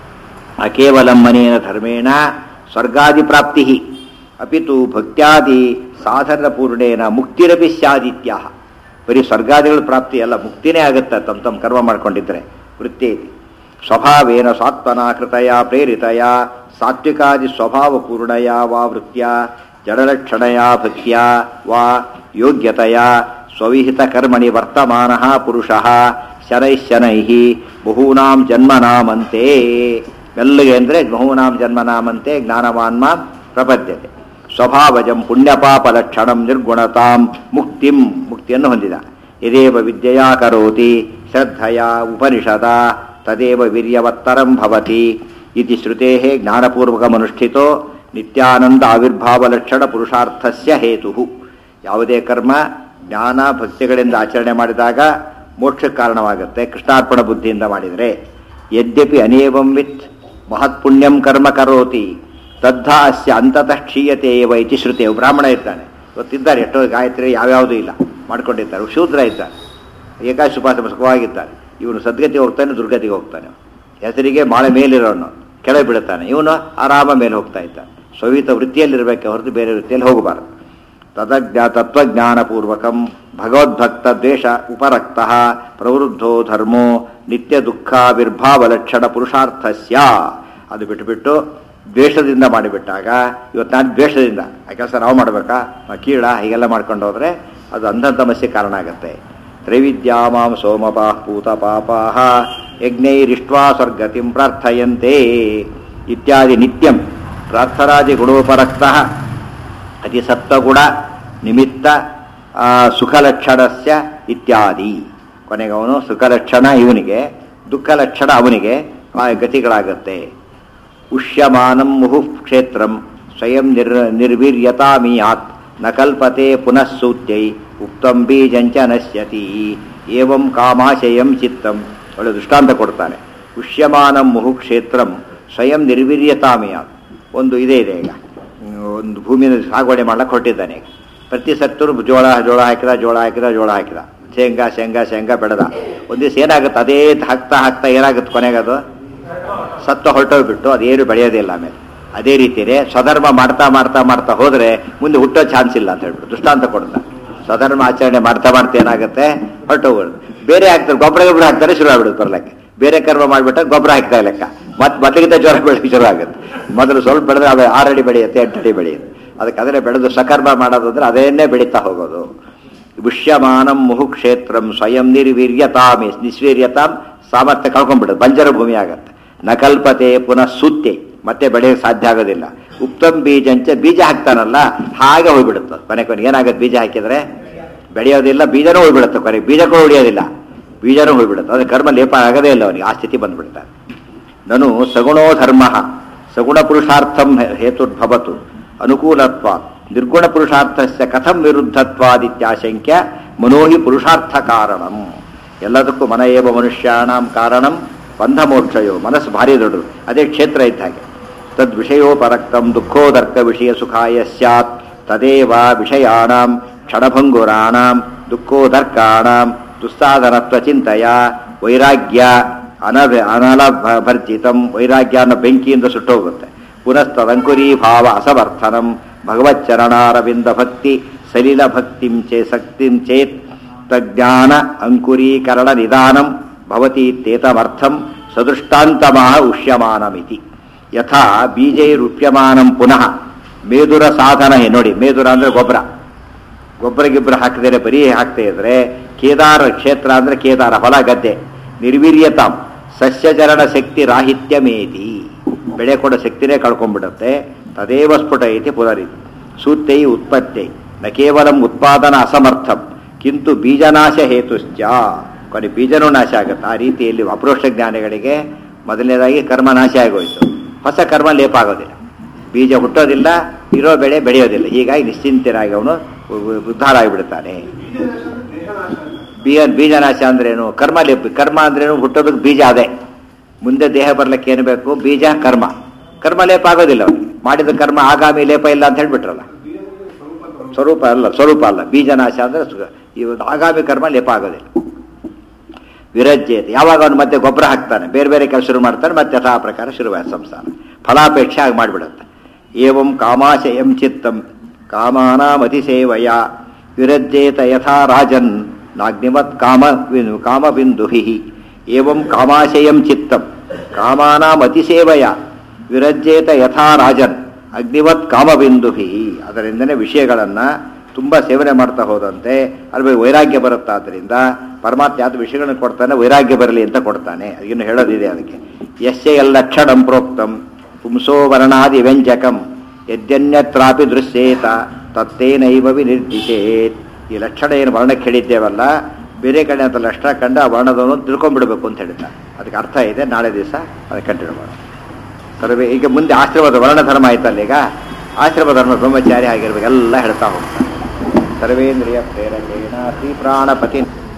ಅಕೇವಲಂ ಮನೇನ ಧರ್ಮೇಣ ಸ್ವರ್ಗಾದಿ ಪ್ರಾಪ್ತಿ ಅಪಿತು ಭಕ್ತ್ಯಾದಿ ಸಾಧನ ಪೂರ್ಣೇನ ಮುಕ್ತಿರಪಿ ಸ್ಯಾದಿತ್ಯ ಬರೀ ಸ್ವರ್ಗಾದಿಗಳ ಪ್ರಾಪ್ತಿ ಅಲ್ಲ ಮುಕ್ತಿನೇ ಆಗುತ್ತೆ ತಮ್ಮ ತಮ್ಮ ಕರ್ಮ ಮಾಡ್ಕೊಂಡಿದ್ರೆ ವೃತ್ತಿ ಐತಿ ಸ್ವಭಾವೇನ ಸಾತ್ವನ ಕೃತಯ ಪ್ರೇರಿತಯ ಸಾತ್ವಿಕಾದಿ ಸ್ವಭಾವ ಪೂರ್ಣಯ ವಾ ವೃತ್ಯ ಜಡಲಕ್ಷಣಯ ಭಕ್ತ್ಯ ವಾ ಯೋಗ್ಯತೆಯ ಸ್ವವಿಹಿತ ಕರ್ಮಣಿ ವರ್ತಮಾನ ಪುರುಷ ಶನೈಃ ಶನೈಃ ಬಹೂನಾಂ ಜನ್ಮನಾಮಂತೆ ಮೆಲ್ಲಗೆ ಅಂದರೆ ಬಹೂನಾಂ ಜನ್ಮನಾಮಂತೆ ಜ್ಞಾನವಾನ್ಮ ಪ್ರಪದ್ಯತೆ ಸ್ವಭಾವಜಂ ಪುಣ್ಯಪಾಪ ಲಕ್ಷಣಂ ನಿರ್ಗುಣತಾಂ ಮುಕ್ತಿಂ ಮುಕ್ತಿಯನ್ನು ಹೊಂದಿದ ಯದೇವ ವಿದ್ಯೆಯಾ ಕರೋತಿ ಶ್ರದ್ಧಯ ಉಪನಿಷದ ತದೇವ ವೀರ್ಯವತ್ತರಂ ಭವತಿ ಇತಿ ಶ್ರುತೇ ಜ್ಞಾನಪೂರ್ವಕಮನುಷ್ಠಿತೋ ನಿತ್ಯಾನಂದ ಆವಿರ್ಭಾವ ಲಕ್ಷಣ ಪುರುಷಾರ್ಥಸ್ಯ ಹೇತು ಯಾವುದೇ ಕರ್ಮ ಜ್ಞಾನ ಭಕ್ತಿಗಳಿಂದ ಆಚರಣೆ ಮಾಡಿದಾಗ ಮೋಕ್ಷಕ್ಕೆ ಕಾರಣವಾಗುತ್ತೆ ಕೃಷ್ಣಾರ್ಪಣ ಬುದ್ಧಿಯಿಂದ ಮಾಡಿದರೆ ಯದ್ಯಪಿ ಅನೇವಂ ವಿತ್ ಮಹತ್ಪುಣ್ಯಂ ಕರ್ಮ ಕರೋತಿ ತದ್ಧ ಅಸ್ಯ ಅಂತತಃ ಕ್ಷೀಯತೆ ಏವ ಇತಿ ಶ್ರುತಿ ಬ್ರಾಹ್ಮಣ ಇರ್ತಾನೆ ಗೊತ್ತಿದ್ದಾರೆ ಎಷ್ಟೋ ಗಾಯತ್ರಿ ಯಾವ್ಯಾವುದೂ ಇಲ್ಲ ಮಾಡ್ಕೊಂಡಿರ್ತಾರೆ ಶೂದ್ರ ಇದ್ದಾರೆ ಏಕಾಶ ಉಪಾಸ ಸುಖವಾಗಿರ್ತಾರೆ ಇವನು ಸದ್ಗತಿ ಹೋಗ್ತಾನೆ ದುರ್ಗತಿಗೆ ಹೋಗ್ತಾನೆ ಹೆಸರಿಗೆ ಮಾಳೆ ಮೇಲಿರೋನು ಕೆಳಗೆ ಬೀಳುತ್ತಾನೆ ಇವನು ಆರಾಮ ಮೇಲೆ ಹೋಗ್ತಾ ಇದ್ದಾನೆ ಸ್ವವಿತ ವೃತ್ತಿಯಲ್ಲಿರಬೇಕೆ ಹೊರತು ಬೇರೆ ವೃತ್ತಿಯಲ್ಲಿ ಹೋಗಬಾರದು ತದಜ್ಞಾ ತತ್ವಜ್ಞಾನಪೂರ್ವಕಂ ಭಗವದ್ಭಕ್ತ ದ್ವೇಷ ಉಪರಕ್ತ ಪ್ರವೃದ್ಧೋ ಧರ್ಮೋ ನಿತ್ಯ ದುಃಖಾವಿರ್ಭಾವ ಲಕ್ಷಣ ಪುರುಷಾರ್ಥಸ್ಯ ಅದು ಬಿಟ್ಟುಬಿಟ್ಟು ದ್ವೇಷದಿಂದ ಮಾಡಿಬಿಟ್ಟಾಗ ಇವತ್ತು ನಾನು ದ್ವೇಷದಿಂದ ಆ ಕೆಲಸ ನಾವು ಮಾಡಬೇಕಾ ನಾವು ಕೀಳ ಹೀಗೆಲ್ಲ ಮಾಡ್ಕೊಂಡು ಹೋದರೆ ಅದು ಅಂಧಂತಮಸ್ಯೆ ಕಾರಣ ಆಗುತ್ತೆ ತ್ರೈವಿದ್ಯಾಮಾಂ ಸೋಮಪಾಃ ಪೂತ ಪಾಪಾಹ ಯಜ್ಞೈರಿಷ್ಟ್ವಾ ಸ್ವರ್ಗತಿಂ ಪ್ರಾರ್ಥಯಂತೆ ಇತ್ಯಾದಿ ನಿತ್ಯಂ ಪ್ರಾರ್ಥರಾದಿ ಗುಣೋಪರಕ್ತಃ ಅತಿ ಸತ್ವಗುಣ ನಿಮಿತ್ತ ಆ, ಸುಖಲಕ್ಷಣಸ್ಯ ಇತ್ಯಾದಿ ಕೊನೆಗೆ ಅವನು ಸುಖಲಕ್ಷಣ ಇವನಿಗೆ ದುಃಖ ಲಕ್ಷಣ ಅವನಿಗೆ ಆ ಗತಿಗಳಾಗತ್ತೆ ಉಷ್ಯಮಾನಂ ಮುಹು ಕ್ಷೇತ್ರಂ ಸ್ವಯಂ ನಿರ್ ನಿರ್ವೀರ್ಯತಾಮಿಯಾತ್ ನ ಕಲ್ಪತೆ ಪುನಃ ಸೂತ್ಯೈ ಉಕ್ತಂ ಬೀಜಂಚ ನಶ್ಯತಿ ಏವಂ ಕಾಮಾಶಯಂ ಚಿತ್ತಂ ಒಳ್ಳೆ ದೃಷ್ಟಾಂತ ಕೊಡ್ತಾನೆ ಉಷ್ಯಮಾನಂ ಮುಹು ಕ್ಷೇತ್ರಂ ಸ್ವಯಂ ನಿರ್ವೀರ್ಯತಾಮಿಯಾತ್ ಒಂದು ಇದೇ ಇದೆ ಈಗ ಒಂದು ಭೂಮಿನ ಸಾಗುವಳಿ ಮಾಡ್ಲಕ್ಕೆ ಹೊರಟಿದ್ದಾನೆ ಈಗ ಪ್ರತಿ ಸತ್ತರು ಜೋಳ ಜೋಳ ಹಾಕಿದ ಜೋಳ ಹಾಕಿದ ಜೋಳ ಹಾಕಿದ ಶೇಂಗಾ ಶೇಂಗಾ ಶೇಂಗಾ ಬೆಳೆದ ಒಂದು ದಿವಸ ಏನಾಗುತ್ತೆ ಅದೇ ಹಾಕ್ತಾ ಹಾಕ್ತಾ ಏನಾಗುತ್ತೆ ಕೊನೆಗೆ ಅದು ಸತ್ವ ಹೊರಟೋಗ್ಬಿಟ್ಟು ಅದೇನು ಬೆಳೆಯೋದಿಲ್ಲ ಆಮೇಲೆ ಅದೇ ರೀತಿಯೇ ಸ್ವಧರ್ಮ ಮಾಡ್ತಾ ಮಾಡ್ತಾ ಮಾಡ್ತಾ ಹೋದರೆ ಮುಂದೆ ಹುಟ್ಟೋ ಚಾನ್ಸ್ ಇಲ್ಲ ಅಂತ ಹೇಳ್ಬಿಟ್ಟು ದೃಷ್ಟಾಂತ ಕೊಡ್ತಾ ಸ್ವಧರ್ಮ ಆಚರಣೆ ಮಾಡ್ತಾ ಮಾಡ್ತಾ ಏನಾಗುತ್ತೆ ಹೊರಟೋಗ್ಬಿಡು ಬೇರೆ ಹಾಕ್ತಾರೆ ಗೊಬ್ಬರ ಗೊಬ್ಬರ ಹಾಕ್ತಾರೆ ಶುರು ಆಗ್ಬಿಡುತ್ತೆ ಬರ್ಲಕ್ಕೆ ಬೇರೆ ಕರ್ಮ ಮಾಡಿಬಿಟ್ರೆ ಗೊಬ್ಬರ ಹಾಕ್ತಾ ಇಲ್ಲಕ್ಕ ಮತ್ತೆ ಮೊದಲಿಗಿಂತ ಜ್ವರ ಬೆಳೆಗೆ ಶುರು ಆಗುತ್ತೆ ಮೊದಲು ಸ್ವಲ್ಪ ಬೆಳೆದ್ರೆ ಅದು ಆರು ಅಡಿ ಬೆಳೆಯುತ್ತೆ ಎಂಟು ಅಡಿ ಬೆಳೆಯುತ್ತೆ ಅದಕ್ಕೆ ಅದನ್ನೇ ಬೆಳೆದು ಸಕರ್ಮ ಮಾಡೋದಂದ್ರೆ ಅದನ್ನೇ ಬೆಳೀತಾ ಹೋಗೋದು ವಿಷ್ಯಮಾನಂ ಮುಹು ಕ್ಷೇತ್ರಂ ಸ್ವಯಂ ನಿರ್ವೀರ್ಯತಾಮಿ ನಿಸ್ವೀರ್ಯತಾಂ ಸಾಮರ್ಥ್ಯ ಕಳ್ಕೊಂಡ್ಬಿಡುತ್ತೆ ಬಂಜರ ಭೂಮಿ ಆಗತ್ತೆ ನಕಲ್ಪತೆ ಪುನಃ ಸುತ್ತೆ ಮತ್ತೆ ಬೆಳೆಯಕ್ಕೆ ಸಾಧ್ಯ ಆಗೋದಿಲ್ಲ ಉತ್ತಮ್ ಬೀಜಂಚ ಬೀಜ ಹಾಕ್ತಾನಲ್ಲ ಹಾಗೆ ಹೋಗ್ಬಿಡುತ್ತೆ ಕೊನೆ ಕೊನೆ ಏನಾಗುತ್ತೆ ಬೀಜ ಹಾಕಿದ್ರೆ ಬೆಳೆಯೋದಿಲ್ಲ ಬೀಜನೂ ಹೋಗ್ಬಿಡುತ್ತೆ ಕೊನೆಗೆ ಬೀಜಕ್ಕೂ ಉಳಿಯೋದಿಲ್ಲ ಬೀಜನೂ ಹೋಗ್ಬಿಡುತ್ತೆ ಅದು ಕರ್ಮ ಲೇಪ ಆಗೋದೇ ಇಲ್ಲ ಅವನಿಗೆ ಆ ಸ್ಥಿತಿ ಬಂದ್ಬಿಡ್ತಾರೆ ನನು ಸಗುಣೋ ಧರ್ಮ ಸಗುಣ ಪುರುಷಾರ್ಥಂ ಹೇತುರ್ಭವತು ಅನುಕೂಲತ್ವ ನಿರ್ಗುಣ ಪುರುಷಾರ್ಥಸ್ಯ ಕಥಂ ವಿರುದ್ಧತ್ವಾದಿತ್ಯಾಶಂಕ್ಯ ಮನೋಹಿ ಪುರುಷಾರ್ಥ ಕಾರಣಂ ಎಲ್ಲದಕ್ಕೂ ಮನ ಏವ ಮನುಷ್ಯಾಣಂ ಕಾರಣಂ ಬಂಧ ಮೋಕ್ಷಯೋ ಮನಸ್ಸು ಭಾರಿ ದೊಡ್ಡದು ಅದೇ ಕ್ಷೇತ್ರ ಇದ್ದ ಹಾಗೆ ತದ್ ವಿಷಯೋಪರಕ್ತಂ ದುಃಖೋದರ್ಕ ವಿಷಯ ಸುಖಾಯ ಸ್ಯಾತ್ ತದೇವ ವಿಷಯಾಣಾಂ ಕ್ಷಣಭಂಗುರಾಣಾಂ ದುಃಖೋದರ್ಕಾಣಾಂ ದುಸ್ಸಾಧನತ್ವ ಚಿಂತೆಯ ವೈರಾಗ್ಯ ಅನವ ಅನಲ ಭ- ಭರ್ಜಿತಂ ವೈರಾಗ್ಯ ಅನ್ನೋ ಬೆಂಕಿಯಿಂದ ಸುಟ್ಟೋಗುತ್ತೆ ಪುನಸ್ತದಂಕುರೀ ಭಾವ ಅಸಮರ್ಥನಂ ಭಗವಚ್ಚರಣಾರವಿಂದ ಭಕ್ತಿ ಸಲಿಲ ಭಕ್ತಿಂ ಚೇ ಶಕ್ತಿಂ ಚೇತ್ ತಜ್ಞಾನ ಅಂಕುರೀಕರಣ ನಿಧಾನಂ ಭವತೀತ್ಯೇತಮರ್ಥಂ ಸದೃಷ್ಟಾಂತಮಃ ಉಷ್ಯಮಾನಮಿತಿ ಯಥಾ ಬೀಜೈರುಪ್ಯಮಾನಂ ಪುನಃ ಮೇದುರ ಸಾಧನ ಹೇ- ನೋಡಿ ಮೇದುರ ಅಂದ್ರೆ ಗೊಬ್ಬರ ಗೊಬ್ಬರ ಗಿಬ್ಬರ ಹಾಕಿದರೆ ಬರೀ ಹಾಕ್ತಾ ಇದ್ರೆ ಕೇದಾರ ಕ್ಷೇತ್ರ ಅಂದ್ರೆ ಕೇದಾರ ಹೊಲ ಗದ್ದೆ ನಿರ್ವೀರ್ಯತಾಂ ಸಸ್ಯಚರಣ ಶಕ್ತಿ ರಾಹಿತ್ಯಮೇತಿ ಬೆಳೆ ಕೊಡೋ ಶಕ್ತಿನೇ ಕಳ್ಕೊಂಡ್ಬಿಡುತ್ತೆ ತದೇವ ಸ್ಫುಟ ಐತಿ ಪುನರಿತಿ ಸೂತ್ಯೈ ಉತ್ಪತ್ತಿ ನ ಕೇವಲ ಉತ್ಪಾದನ ಅಸಮರ್ಥಂ ಕಿಂತು ಬೀಜನಾಶ ಹೇತುಶ್ಚ ಕೊನೆ ಬೀಜನೂ ನಾಶ ಆಗುತ್ತೆ ಆ ರೀತಿಯಲ್ಲಿ ಅಪರೋಕ್ಷ ಜ್ಞಾನಿಗಳಿಗೆ ಮೊದಲನೇದಾಗಿ ಕರ್ಮ ನಾಶ ಆಗೋಯ್ತು ಹೊಸ ಕರ್ಮ ಲೇಪ ಆಗೋದಿಲ್ಲ ಬೀಜ ಹುಟ್ಟೋದಿಲ್ಲ ಇರೋ ಬೆಳೆ ಬೆಳೆಯೋದಿಲ್ಲ ಹೀಗಾಗಿ ನಿಶ್ಚಿಂತರಾಗಿ ಅವನು ಉದ್ಧಾರ ಆಗಿಬಿಡ್ತಾನೆ ಬೀಜ ಬೀಜನಾಶ ಅಂದ್ರೇನು ಕರ್ಮ ಲೇಪ ಕರ್ಮ ಅಂದ್ರೇನು ಹುಟ್ಟೋದಕ್ಕೆ ಬೀಜ ಅದೇ ಮುಂದೆ ದೇಹ ಬರ್ಲಿಕ್ಕೆ ಏನು ಬೇಕು ಬೀಜ ಕರ್ಮ ಕರ್ಮ ಲೇಪ ಆಗೋದಿಲ್ಲ ಅವನಿಗೆ ಮಾಡಿದ ಕರ್ಮ ಆಗಾಮಿ ಲೇಪ ಇಲ್ಲ ಅಂತ ಹೇಳ್ಬಿಟ್ರಲ್ಲ ಸ್ವರೂಪ ಅಲ್ಲ ಸ್ವರೂಪ ಅಲ್ಲ ಬೀಜನಾಶ ಅಂದ್ರೆ ಸು- ಈ ಒಂದು ಆಗಾಮಿ ಕರ್ಮ ಲೇಪ ಆಗೋದಿಲ್ಲ ವಿರಜ್ಯತೆ ಯಾವಾಗ ಅವನು ಮತ್ತೆ ಗೊಬ್ಬರ ಹಾಕ್ತಾನೆ ಬೇರೆ ಬೇರೆ ಕೆಲಸ ಶುರು ಮಾಡ್ತಾನೆ ಮತ್ತೆ ಯಥಾ ಪ್ರಕಾರ ಶುರುವಾದ ಸಂಸಾರ ಫಲಾಪೇಕ್ಷೆ ಆಗಿ ಮಾಡಿಬಿಡುತ್ತೆ ಏವಂ ಕಾಮಾಶಯಂ ಚಿತ್ತಂ ಕಾಮಾನಾಮತಿಸೇವಯ ವಿರಜ್ಯೇತ ಯಥಾ ರಾಜನ್ ನಾಗ್ನಿಮತ್ ಕಾಮ ಕಾಮಬಿಂದುಹಿ ಏವಂ ಕಾಮಾಶಯಂ ಚಿತ್ತಂ ಕಾಮಾನಾಮತಿಸೇವಯ ವಿರಜ್ಯೇತ ಯಥಾ ರಾಜನ್ ಅಗ್ನಿವತ್ ಕಾಮಬಿಂದುಹಿ ಅದರಿಂದನೇ ವಿಷಯಗಳನ್ನು ತುಂಬ ಸೇವನೆ ಮಾಡ್ತಾ ಹೋದಂತೆ ಅಲ್ಲಿ ವೈರಾಗ್ಯ ಬರುತ್ತಾದ್ದರಿಂದ ಪರಮಾತ್ಮ ಯಾವ್ದು ವಿಷಯಗಳನ್ನು ಕೊಡ್ತಾನೆ ವೈರಾಗ್ಯ ಬರಲಿ ಅಂತ ಕೊಡ್ತಾನೆ ಅದನ್ನು ಹೇಳೋದಿದೆ ಅದಕ್ಕೆ ಯಸ್ಯ ಎಲ್ಲಕ್ಷಣಂ ಪ್ರೋಕ್ತಂ ಪುಂಸೋ ವರ್ಣಾದಿ ವ್ಯಂಜಕಂ ಯದ್ಯನ್ಯತ್ರಾಪಿ ದೃಶ್ಯೇತ ತತ್ತೇನೈವ ವಿನಿರ್ದಿಶೇತ್ ಈ ಲಕ್ಷಣ ಏನು ವರ್ಣಕ್ಕೆ ಹೇಳಿದ್ದೇವಲ್ಲ ಬೇರೆ ಕಡೆ ಅಂತ ಲಕ್ಷಣ ಕಂಡು ಆ ವರ್ಣದವನು ತಿಳ್ಕೊಂಡ್ಬಿಡ್ಬೇಕು ಅಂತ ಹೇಳ್ತಾರೆ ಅದಕ್ಕೆ ಅರ್ಥ ಇದೆ ನಾಳೆ ದಿವಸ ಅದಕ್ಕೆ ಕಂಟಿನ್ಯೂ ಮಾಡೋಣ ಸರ್ವೇ ಈಗ ಮುಂದೆ ಆಶ್ರಮದ ವರ್ಣಧರ್ಮ ಆಯ್ತಲ್ಲ ಈಗ ಆಶ್ರಮ ಧರ್ಮ ಬ್ರಹ್ಮಚಾರಿ ಆಗಿರ್ಬೇಕು ಎಲ್ಲ ಹೇಳ್ತಾ ಹೋಗ್ತಾರೆ ಸರ್ವೇಂದ್ರಿಯ ಪ್ರೇರಕೇಣ ಶ್ರೀ ಪ್ರಾಣಪತಿ